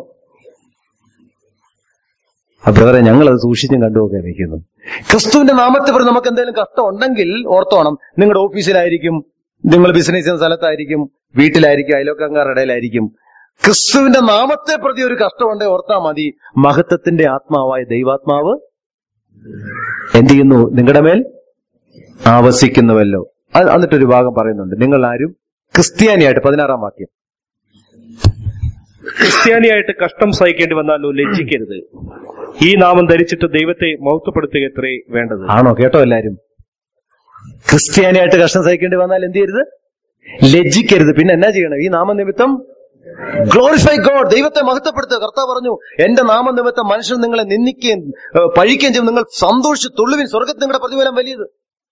ആ ബ്രദറെ ഞങ്ങൾ അത് സൂക്ഷിച്ചും കണ്ടുമൊക്കെ വയ്ക്കുന്നു ക്രിസ്തുവിന്റെ നാമത്തെ പ്രതി നമുക്ക് എന്തെങ്കിലും കഷ്ടം ഉണ്ടെങ്കിൽ ഓർത്തോണം നിങ്ങളുടെ ഓഫീസിലായിരിക്കും നിങ്ങൾ ബിസിനസ് ചെയ്യുന്ന സ്ഥലത്തായിരിക്കും വീട്ടിലായിരിക്കും അയലോക്കക്കാരുടെ ഇടയിലായിരിക്കും ക്രിസ്തുവിന്റെ നാമത്തെ പ്രതി ഒരു കഷ്ടമുണ്ടെ ഓർത്താ മതി മഹത്വത്തിന്റെ ആത്മാവായ ദൈവാത്മാവ് എന്ത് ചെയ്യുന്നു നിങ്ങളുടെ മേൽ ആവസിക്കുന്നുവല്ലോ അത് എന്നിട്ടൊരു ഭാഗം പറയുന്നുണ്ട് നിങ്ങൾ ആരും ക്രിസ്ത്യാനിയായിട്ട് പതിനാറാം വാക്യം ക്രിസ്ത്യാനിയായിട്ട് കഷ്ടം സഹിക്കേണ്ടി വന്നാലോ ലജ്ജിക്കരുത് ഈ നാമം ധരിച്ചിട്ട് ദൈവത്തെ മൗത്വപ്പെടുത്തുക എത്രേ വേണ്ടത് ആണോ കേട്ടോ എല്ലാരും ക്രിസ്ത്യാനിയായിട്ട് കഷ്ടം സഹിക്കേണ്ടി വന്നാൽ എന്ത് ചെയ്യരുത് ലജ്ജിക്കരുത് പിന്നെ എന്നാ ചെയ്യണം ഈ നാമനിമിത്തം ഗ്ലോറിഫൈ ഗോഡ് ദൈവത്തെ മഹത്വപ്പെടുത്തുക കർത്താവ് പറഞ്ഞു എന്റെ നാമനിമിത്തം മനുഷ്യൻ നിങ്ങളെ നിന്ദിക്കുകയും ഏഹ്, പഴിക്കുകയും ചെയ്യും നിങ്ങൾ സന്തോഷിച്ച് തുള്ളുവിൻ സ്വർഗത്തിൽ നിങ്ങളുടെ പ്രതിഫലം വലിയത്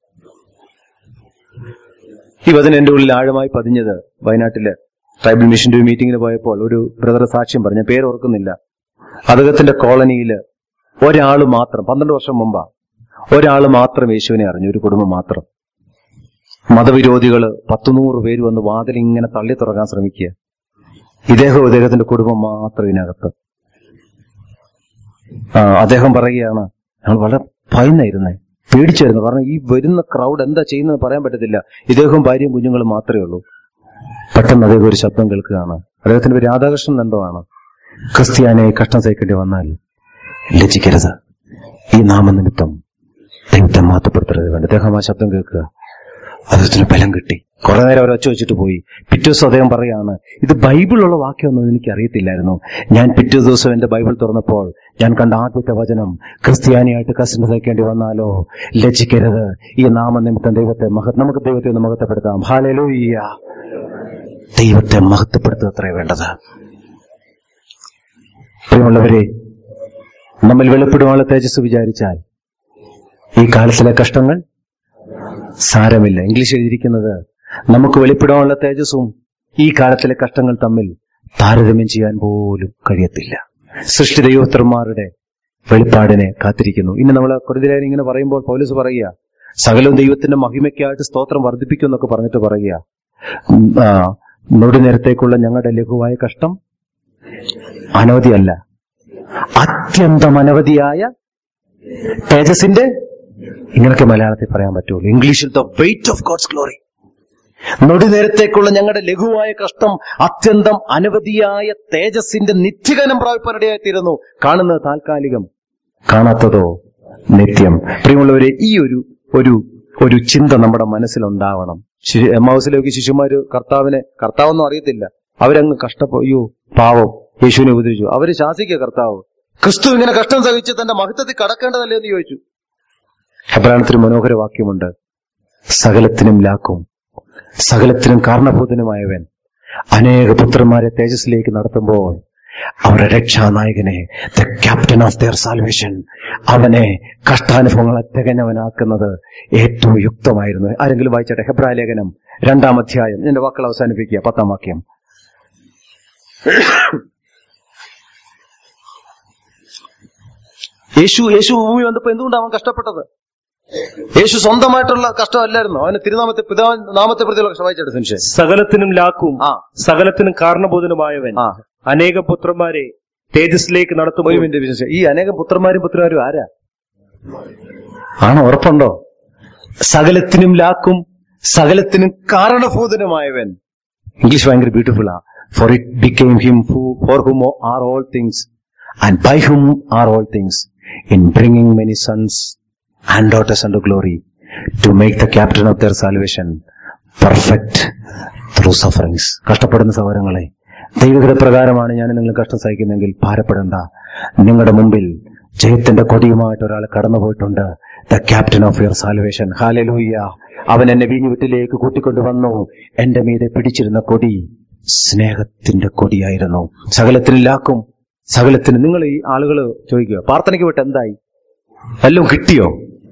ഈ വചനം എന്റെ ഉള്ളിൽ ആഴമായി പതിഞ്ഞത് വയനാട്ടില് ട്രൈബൽ മിഷന്റെ ഒരു മീറ്റിംഗിന് പോയപ്പോൾ ഒരു ബ്രദർ സാക്ഷ്യം പറഞ്ഞു പേര് ഓർക്കുന്നില്ല അദ്ദേഹത്തിന്റെ കോളനിയില് ഒരാള് മാത്രം പന്ത്രണ്ട് വർഷം മുമ്പാ ഒരാള് മാത്രം യേശുവിനെ അറിഞ്ഞു ഒരു കുടുംബം മാത്രം മതവിരോധികള് പത്തുനൂറ് പേര് വന്ന് വാതിൽ ഇങ്ങനെ തള്ളി തുറക്കാൻ ശ്രമിക്കുക ഇദ്ദേഹവും ഇദ്ദേഹത്തിന്റെ കുടുംബം മാത്രം ഇതിനകത്ത് ആ, അദ്ദേഹം പറയുകയാണ് ഞങ്ങൾ വളരെ ഭയന്നായിരുന്നേ പേടിച്ചായിരുന്നു കാരണം ഈ വരുന്ന ക്രൗഡ് എന്താ ചെയ്യുന്നത് പറയാൻ പറ്റത്തില്ല ഇദ്ദേഹവും ഭാര്യയും കുഞ്ഞുങ്ങളും മാത്രമേ ഉള്ളൂ പെട്ടെന്ന് അദ്ദേഹം ഒരു ശബ്ദം കേൾക്കുകയാണ് അദ്ദേഹത്തിന്റെ ഒരു രാധാകൃഷ്ണൻ എന്തോ ആണ് ക്രിസ്ത്യാനെ കഷ്ടം സഹിക്കേണ്ടി വന്നാൽ ലജ്ജിക്കരുത് ഈ നാമനിമിത്തം ദൈവത്തെ മാറ്റപ്പെടുത്തരുത് വേണ്ട അദ്ദേഹം ആ ശബ്ദം കേൾക്കുക അദ്ദേഹത്തിന് ബലം കിട്ടി കുറെ നേരം അവർ ഒച്ച വെച്ചിട്ട് പോയി പിറ്റേ ദിവസം അദ്ദേഹം പറയാണ് ഇത് ബൈബിളുള്ള വാക്യമൊന്നും എനിക്ക് അറിയത്തില്ലായിരുന്നു ഞാൻ പിറ്റേ ദിവസം എന്റെ ബൈബിൾ തുറന്നപ്പോൾ ഞാൻ കണ്ട ആദ്യത്തെ വചനം ക്രിസ്ത്യാനിയായിട്ട് കസ്റ്റം സഹിക്കേണ്ടി വന്നാലോ ലജ്ജിക്കരുത് ഈ നാമനിമിത്തം ദൈവത്തെ മഹ നമുക്ക് ദൈവത്തെ ഒന്ന് മഹത്വപ്പെടുത്താം ഹാലലൂയ്യ ദൈവത്തെ മഹത്വപ്പെടുത്തുക അത്രേ വേണ്ടത് പ്രിയമുള്ളവരെ നമ്മൾ വെളിപ്പെടുവാനുള്ള തേജസ് വിചാരിച്ചാൽ ഈ കാലത്തിലെ കഷ്ടങ്ങൾ സാരമില്ല ഇംഗ്ലീഷ് എഴുതിയിരിക്കുന്നത് നമുക്ക് വെളിപ്പെടാനുള്ള തേജസ്സും ഈ കാലത്തിലെ കഷ്ടങ്ങൾ തമ്മിൽ താരതമ്യം ചെയ്യാൻ പോലും കഴിയത്തില്ല സൃഷ്ടി ദൈവോത്തരന്മാരുടെ വെളിപ്പാടിനെ കാത്തിരിക്കുന്നു ഇനി നമ്മൾ കുറുതിരായൻ ഇങ്ങനെ പറയുമ്പോൾ പൗലസ് പറയുക സകലവും ദൈവത്തിന്റെ മഹിമയ്ക്കായിട്ട് സ്തോത്രം വർദ്ധിപ്പിക്കും എന്നൊക്കെ പറഞ്ഞിട്ട് പറയുക ഉം, ആ, നൊടി നേരത്തേക്കുള്ള ഞങ്ങളുടെ ലഘുവായ കഷ്ടം അനവധിയല്ല അത്യന്തം അനവധിയായ തേജസിന്റെ ഇങ്ങനൊക്കെ മലയാളത്തിൽ പറയാൻ പറ്റുള്ളൂ ഇംഗ്ലീഷിൽ the weight of God's glory നൊടി നേരത്തേക്കുള്ള ഞങ്ങളുടെ ലഘുവായ കഷ്ടം അത്യന്തം അനവധിയായ തേജസ്സിന്റെ നിത്യഗനം പ്രാപിപ്പാനിടയായി തീരുന്നു കാണുന്നത് താൽക്കാലികം കാണാത്തതോ നിത്യം പ്രിയമുള്ളവരെ ഈ ഒരു ഒരു ഒരു ചിന്ത നമ്മുടെ മനസ്സിലുണ്ടാവണം ശി- എമ്മാവസിലേക്ക് ശിശുമാര് കർത്താവിനെ കർത്താവൊന്നും അറിയത്തില്ല അവരങ്ങ് കഷ്ടപ്പോയോ പാവം യേശുവിനെ ഉപദ്രവിച്ചു അവര് ശാസിക്കുക കർത്താവ് ക്രിസ്തു ഇങ്ങനെ കഷ്ടം സഹിച്ച് തന്റെ മഹത്വത്തിൽ കടക്കേണ്ടതല്ലേ എന്ന് ചോദിച്ചു ഹെബ്രാനത്തിന് മനോഹര വാക്യമുണ്ട് സകലത്തിനും ലാക്കും സകലത്തിനും കാരണഭൂതനുമായവൻ അനേക പുത്രന്മാരെ തേജസ്സിലേക്ക് നടത്തുമ്പോൾ അവരുടെ രക്ഷാനായകനെ the captain of their salvation അവനെ കഷ്ടാനുഭവങ്ങളെ തികഞ്ഞവനാക്കുന്നത് ഏറ്റവും യുക്തമായിരുന്നു ആരെങ്കിലും വായിച്ചട്ടെ ഹെബ്രാ ലേഖനം രണ്ടാം അധ്യായം എന്റെ വാക്കുകൾ അവസാനിപ്പിക്കുക പത്താം വാക്യം യേശു യേശു ഭൂമി വന്നപ്പോ എന്തുകൊണ്ടാണ് അവൻ കഷ്ടപ്പെട്ടത് യേശു സ്വന്തമായിട്ടുള്ള കഷ്ടമല്ലായിരുന്നു അവന് തിരുനാമത്തെ പിതാവ് നാമത്തെ പ്രതിയുള്ള കഷ്ടം വായിച്ചെടുത്ത സംശയം സകലത്തിനും ലാക്കും ആ. സകലത്തിനും കാരണബോധനുമായവൻ ആ അനേകം പുത്രന്മാരെ തേജസ്സിലേക്ക് ഒരു നടത്തുമ്പോൾ മിനിറ്റ് വിശ്വസിച്ച ഈ അനേകം പുത്രന്മാരും പുത്രന്മാരും ആരാ ആണോ ഉറപ്പുണ്ടോ സകലത്തിനും ലാക്കും സകലത്തിനും കാരണഭൂതനുമായവൻ ഇംഗ്ലീഷ് ഭയങ്കര beautiful ah for it became him for whom are all things and by whom are all things in bringing many sons and daughters under glory to make the captain of their salvation perfect through sufferings കഷ്ടപ്പെടുന്ന സൗകര്യങ്ങളെ ദൈവഗത പ്രകാരമാണ് ഞാൻ നിങ്ങൾ കഷ്ടം സഹിക്കുന്നെങ്കിൽ ഭാരപ്പെടേണ്ട നിങ്ങളുടെ മുമ്പിൽ ജയത്തിന്റെ കൊടിയുമായിട്ട് ഒരാൾ കടന്നുപോയിട്ടുണ്ട് the captain of your salvation hallelujah അവൻ എന്നെ വീഞ്ഞുവിട്ടിലേക്ക് കൂട്ടിക്കൊണ്ടുവന്നു എന്റെ മീതെ പിടിച്ചിരുന്ന കൊടി സ്നേഹത്തിന്റെ കൊടിയായിരുന്നു സകലത്തിന് ലാക്കും സകലത്തിന് നിങ്ങൾ ഈ ആളുകൾ ചോദിക്കുക പ്രാർത്ഥനയ്ക്ക് വിട്ട് എന്തായി വല്ലതും കിട്ടിയോ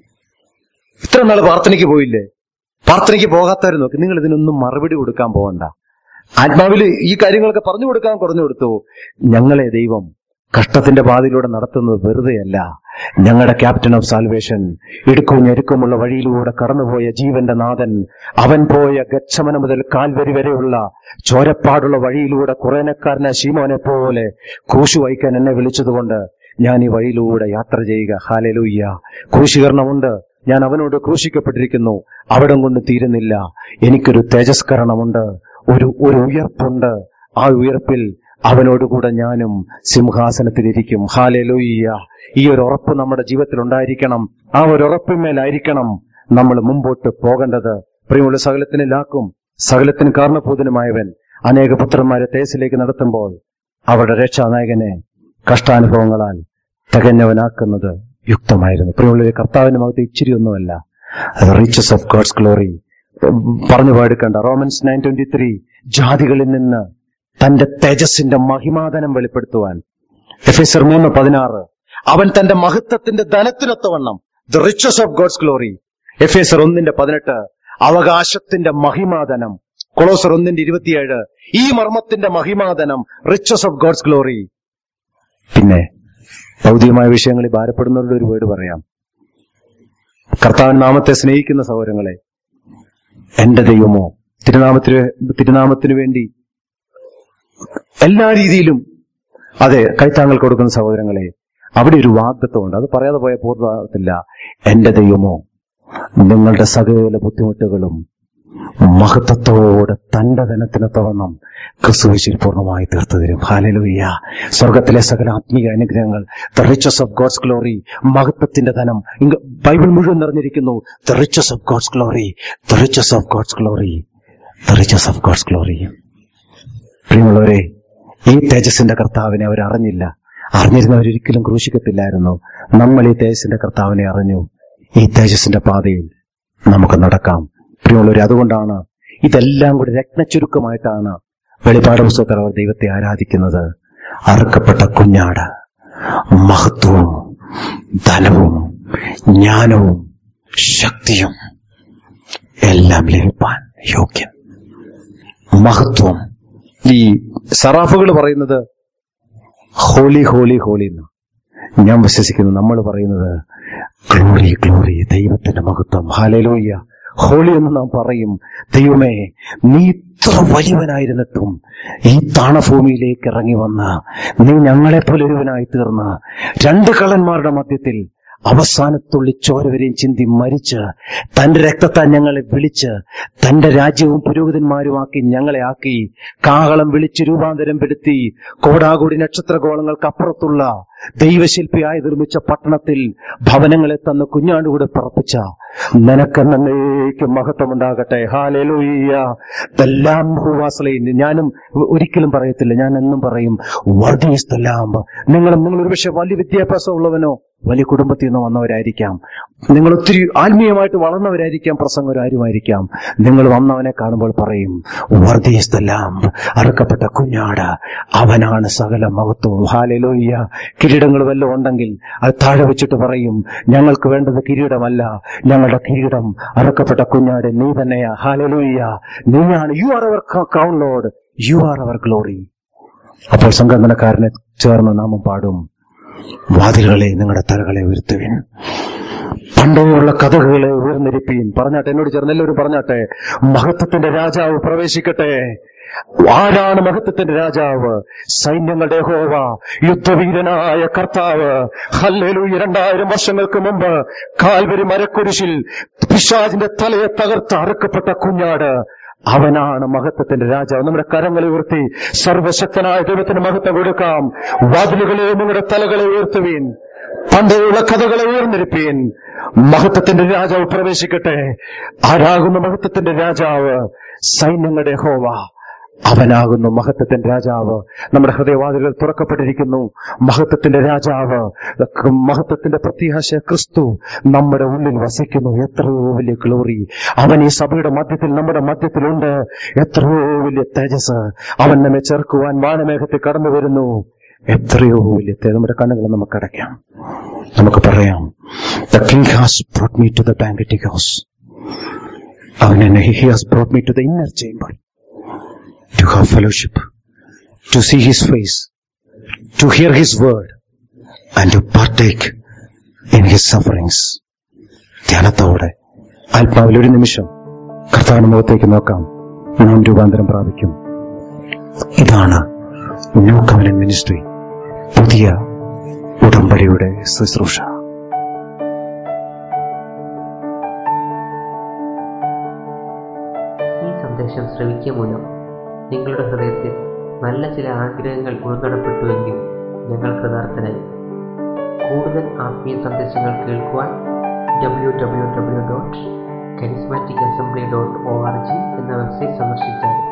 ഇത്ര നാൾ പ്രാർത്ഥനയ്ക്ക് പോയില്ലേ പ്രാർത്ഥനയ്ക്ക് പോകാത്തവർ നോക്കി നിങ്ങൾ ഇതിനൊന്നും മറുപടി കൊടുക്കാൻ പോകണ്ട ആത്മാവിൽ ഈ കാര്യങ്ങളൊക്കെ പറഞ്ഞു കൊടുക്കാൻ കുറഞ്ഞു കൊടുത്തു ഞങ്ങളെ ദൈവം കഷ്ടത്തിന്റെ പാതയിലൂടെ നടത്തുന്നത് വെറുതെയല്ല ഞങ്ങളുടെ ക്യാപ്റ്റൻ ഓഫ് സാൽവേഷൻ ഇടുക്കവും ഞെരുക്കമുള്ള വഴിയിലൂടെ കടന്നുപോയ ജീവന്റെ നാഥൻ അവൻ പോയ ഗച്ഛമന മുതൽ കാൽവരി വരെയുള്ള ചോരപ്പാടുള്ള വഴിയിലൂടെ കുറേനക്കാരനെ ശീമോനെ പോലെ ക്രൂശു വഹിക്കാൻ എന്നെ വിളിച്ചതുകൊണ്ട് ഞാൻ ഈ വഴിയിലൂടെ യാത്ര ചെയ്യുക ഹാലലൂയ്യ ക്രൂശീകരണമുണ്ട് ഞാൻ അവനോട് ക്രൂശിക്കപ്പെട്ടിരിക്കുന്നു അവിടം കൊണ്ട് തീരുന്നില്ല എനിക്കൊരു തേജസ്കരണമുണ്ട് ഒരു ഒരു ഉയർപ്പുണ്ട് ആ ഉയർപ്പിൽ അവനോടുകൂടെ ഞാനും സിംഹാസനത്തിലിരിക്കും ഹാലലൂയ്യ ഈ ഒരു ഉറപ്പ് നമ്മുടെ ജീവിതത്തിൽ ഉണ്ടായിരിക്കണം ആ ഒരു ഉറപ്പിന്മേലായിരിക്കണം നമ്മൾ മുമ്പോട്ട് പോകേണ്ടത് പ്രിയമുള്ള സകലത്തിന് ലാക്കും സകലത്തിന് കാരണഭൂതനുമായവൻ അനേക പുത്രന്മാരെ തേസിലേക്ക് നടത്തുമ്പോൾ അവരുടെ രക്ഷാനായകനെ കഷ്ടാനുഭവങ്ങളാൽ തികഞ്ഞവനാക്കുന്നത് യുക്തമായിരുന്നു പ്രിയമുള്ള കർത്താവിന്റെ മകത്ത് ഇച്ചിരി ഒന്നുമല്ല റിച്ചസ് ഓഫ് ഗോഡ്സ് ഗ്ലോറി പറഞ്ഞു പാടിക്കണ്ട റോമൻസ് നയൻ ട്വന്റി ത്രീ ജാതികളിൽ നിന്ന് തന്റെ തേജസ്സിന്റെ മഹിമാതനം വെളിപ്പെടുത്തുവാൻ എഫ് എസ് മൂന്ന് പതിനാറ് അവൻ തന്റെ മഹത്വത്തിന്റെ ധനത്തിനൊത്തവണ്ണം the riches of God's glory F S ഒന്നിന്റെ പതിനെട്ട് അവകാശത്തിന്റെ മഹിമാതനം കൊളോസർ ഒന്നിന്റെ ഇരുപത്തിയേഴ് ഈ മർമ്മത്തിന്റെ മഹിമാതനം റിച്ചസ് ഓഫ് ഗോഡ്സ് ഗ്ലോറി പിന്നെ ഭൗതികമായ വിഷയങ്ങളിൽ ഭാരപ്പെടുന്നവരുടെ ഒരു വേർഡ് പറയാം കർത്താവൻ നാമത്തെ സ്നേഹിക്കുന്ന സഹോദരങ്ങളെ എന്റെ ദൈവമോ തിരുനാമത്തിന് തിരുനാമത്തിന് വേണ്ടി എല്ലാ രീതിയിലും അതെ കൈത്താങ്ങൾ കൊടുക്കുന്ന സഹോദരങ്ങളെ അവിടെ ഒരു വാഗ്ദത്വമുണ്ട് അത് പറയാതെ പോയ പൂർണ്ണത്തില്ല എന്റെ ദൈവമോ നിങ്ങളുടെ സകല ബുദ്ധിമുട്ടുകളും മഹത്വത്തോടെ തന്റെ ധനത്തിനൊത്തവണ്ണം ക്രിസ്തുവിശിൽ പൂർണ്ണമായി തീർത്തു തരും ഹാലലുയ്യ സ്വർഗത്തിലെ സകല ആത്മീയ അനുഗ്രഹങ്ങൾ the riches of God's glory മഹത്വത്തിന്റെ ധനം ഇങ്ങ് ബൈബിൾ മുഴുവൻ നിറഞ്ഞിരിക്കുന്നു the riches of God's glory the riches of God's glory the riches of God's glory പ്രിയമുള്ളവരെ ഈ തേജസ്സിന്റെ കർത്താവിനെ അവർ അറിഞ്ഞില്ല അറിഞ്ഞിരുന്നവരൊരിക്കലും ക്രൂശിക്കത്തില്ലായിരുന്നു നമ്മൾ ഈ തേജസ്സിന്റെ കർത്താവിനെ അറിഞ്ഞു ഈ തേജസ്സിന്റെ പാതയിൽ നമുക്ക് നടക്കാം പ്രിയമുള്ളവരെ അതുകൊണ്ടാണ് ഇതെല്ലാം കൂടി രത്നച്ചുരുക്കമായിട്ടാണ് വെളിപ്പാട് പുസ്തകത്തിൽ അവർ ദൈവത്തെ ആരാധിക്കുന്നത് അറുക്കപ്പെട്ട കുഞ്ഞാട് മഹത്വവും ധനവും ജ്ഞാനവും ശക്തിയും എല്ലാം ലഭിപ്പാൻ യോഗ്യം മഹത്വം ഈ സറാഫുകൾ പറയുന്നത് ഹോളി ഹോളി ഹോളി എന്ന് ഞാൻ വിശ്വസിക്കുന്നു നമ്മൾ പറയുന്നത് ഗ്ലോറി ഗ്ലോറി ദൈവത്തിന്റെ മഹത്വം ഹാലലോയ്യ ഹോളി എന്ന് നാം പറയും ദൈവമേ നീ ഇത്ര വലിയവനായിരുന്നിട്ടും ഈ താണഭൂമിയിലേക്ക് ഇറങ്ങി വന്ന് നീ ഞങ്ങളെപ്പോലെ ഒരുവനായി തീർന്ന് രണ്ട് കള്ളന്മാരുടെ മധ്യത്തിൽ അവസാനത്തുള്ളി ചോരവരെയും ചിന്തി മരിച്ച് തന്റെ രക്തത്താൽ ഞങ്ങളെ വിളിച്ച് തന്റെ രാജ്യവും പുരോഹിതന്മാരുമാക്കി ഞങ്ങളെ ആക്കി കാഹളം വിളിച്ച് രൂപാന്തരം പെടുത്തി കോടാകൂടി നക്ഷത്രഗോളങ്ങൾക്ക് അപ്പുറത്തുള്ള ദൈവശില്പിയായി നിർമ്മിച്ച പട്ടണത്തിൽ ഭവനങ്ങളെ തന്ന് കുഞ്ഞാണ്ടുകൂടെ പറപ്പിച്ച നിനക്കെന്നേക്ക് മഹത്വമുണ്ടാകട്ടെ ഹാലലൂയ്യ എല്ലാം ഭൂവാസലയും ഞാനും ഒരിക്കലും പറയത്തില്ല ഞാൻ എന്നും പറയും വർദ്ധീസ്തല്ലാം നിങ്ങളും നിങ്ങൾ ഒരുപക്ഷെ വലിയ വിദ്യാഭ്യാസം ഉള്ളവനോ വലിയ കുടുംബത്തിൽ നിന്ന് വന്നവരായിരിക്കാം നിങ്ങൾ ഒത്തിരി ആത്മീയമായിട്ട് വളർന്നവരായിരിക്കാം പ്രസംഗരാരുമായിരിക്കാം നിങ്ങൾ വന്നവനെ കാണുമ്പോൾ പറയും വർദ്ധീസ്തല്ലാം അറുക്കപ്പെട്ട കുഞ്ഞാട് അവനാണ് സകല മഹത്വവും ഹാലലോയ്യ കിരീടങ്ങൾ വല്ലതും ഉണ്ടെങ്കിൽ അത് താഴെ വെച്ചിട്ട് പറയും ഞങ്ങൾക്ക് വേണ്ടത് കിരീടമല്ല ഞങ്ങളുടെ കിരീടം അറുക്കപ്പെട്ട കുഞ്ഞാട് നീ തന്നെയാ ഹാലലോയ്യ നീയാണ് you are our crown Lord you are our glory അപ്പോൾ സംഘടനക്കാരനെ ചേർന്ന് നാമം പാടും വാതിലുകളെ നിങ്ങളുടെ തലകളെ ഉയർത്തുവിൻ പണ്ടുള്ള കഥകളെ ഉയർന്നിരിപ്പീൻ പറഞ്ഞാട്ടെ എന്നോട് ചേർന്ന് എല്ലാവരും പറഞ്ഞാട്ടെ മഹത്വത്തിന്റെ രാജാവ് പ്രവേശിക്കട്ടെ ആരാണ് മഹത്വത്തിന്റെ രാജാവ് സൈന്യങ്ങളുടെ ഹോവ യുദ്ധവീരനായ കർത്താവ് ഹല്ലേലു രണ്ടായിരം വർഷങ്ങൾക്ക് മുമ്പ് കാൽവരി മരക്കുരിശിൽ പിശാജിന്റെ തലയെ തകർത്ത് അറുക്കപ്പെട്ട കുഞ്ഞാട് അവനാണ് മഹത്വത്തിന്റെ രാജാവ് നമ്മുടെ കരങ്ങളെ ഉയർത്തി സർവശക്തനായ ദൈവത്തിന് മഹത്വം കൊടുക്കാം വാതിലുകളെ നിങ്ങളുടെ തലകളെ ഉയർത്തുവീൻ പണ്ടുള്ള കഥകളെ ഉയർന്നിരിപ്പീൻ മഹത്വത്തിന്റെ രാജാവ് പ്രവേശിക്കട്ടെ ആരാകുന്ന മഹത്വത്തിന്റെ രാജാവ് സൈന്യങ്ങളുടെ ഹോവ അവനാകുന്നു മഹത്വത്തിന്റെ രാജാവ് നമ്മുടെ ഹൃദയവാതികൾ തുറക്കപ്പെട്ടിരിക്കുന്നു മഹത്വത്തിന്റെ രാജാവ് മഹത്വത്തിന്റെ പ്രത്യാശ ക്രിസ്തു നമ്മുടെ ഉള്ളിൽ വസിക്കുന്നു എത്രയോ വലിയ ഗ്ലോറി അവൻ ഈ സഭയുടെ മധ്യത്തിൽ നമ്മുടെ മധ്യത്തിലുണ്ട് എത്രയോ വലിയ തേജസ് അവൻ നമ്മെ ചേർക്കുവാൻ വാനമേഘത്തിൽ കടന്നു വരുന്നു എത്രയോ വലിയ തേ- നമ്മുടെ കണ്ണുകൾ നമുക്ക് അടയ്ക്കാം നമുക്ക് പറയാം the king has brought me to the banqueting house അവൻ എന്നെ he has brought me to the inner chamber to have fellowship, to see his face, to hear his word, and to partake in his sufferings. ധ്യാനത്തോടെ ആത്മാവിൽ ഒരു നിമിഷം കർത്താവിന്റെ മുഖത്തേക്ക് നോക്കാം നാം രൂപാന്തരം പ്രാപിക്കും ഇതാണ് ന്യൂ കവനൻ മിനിസ്ട്രി പുതിയ ഉടമ്പടിയുടെ ശുശ്രൂഷ ഈ സന്ദേശം ശ്രവിക്കുക മൂലം നിങ്ങളുടെ ഹൃദയത്തിൽ നല്ല ചില ആഗ്രഹങ്ങൾ ഉൾനടപ്പെട്ടുവെങ്കിൽ ഞങ്ങൾ കൃതാർത്ഥനായി കൂടുതൽ ആത്മീയ സന്ദേശങ്ങൾ കേൾക്കുവാൻ W W W dot charismatic assembly dot O R G എന്ന വെബ്സൈറ്റ് സന്ദർശിച്ചാൽ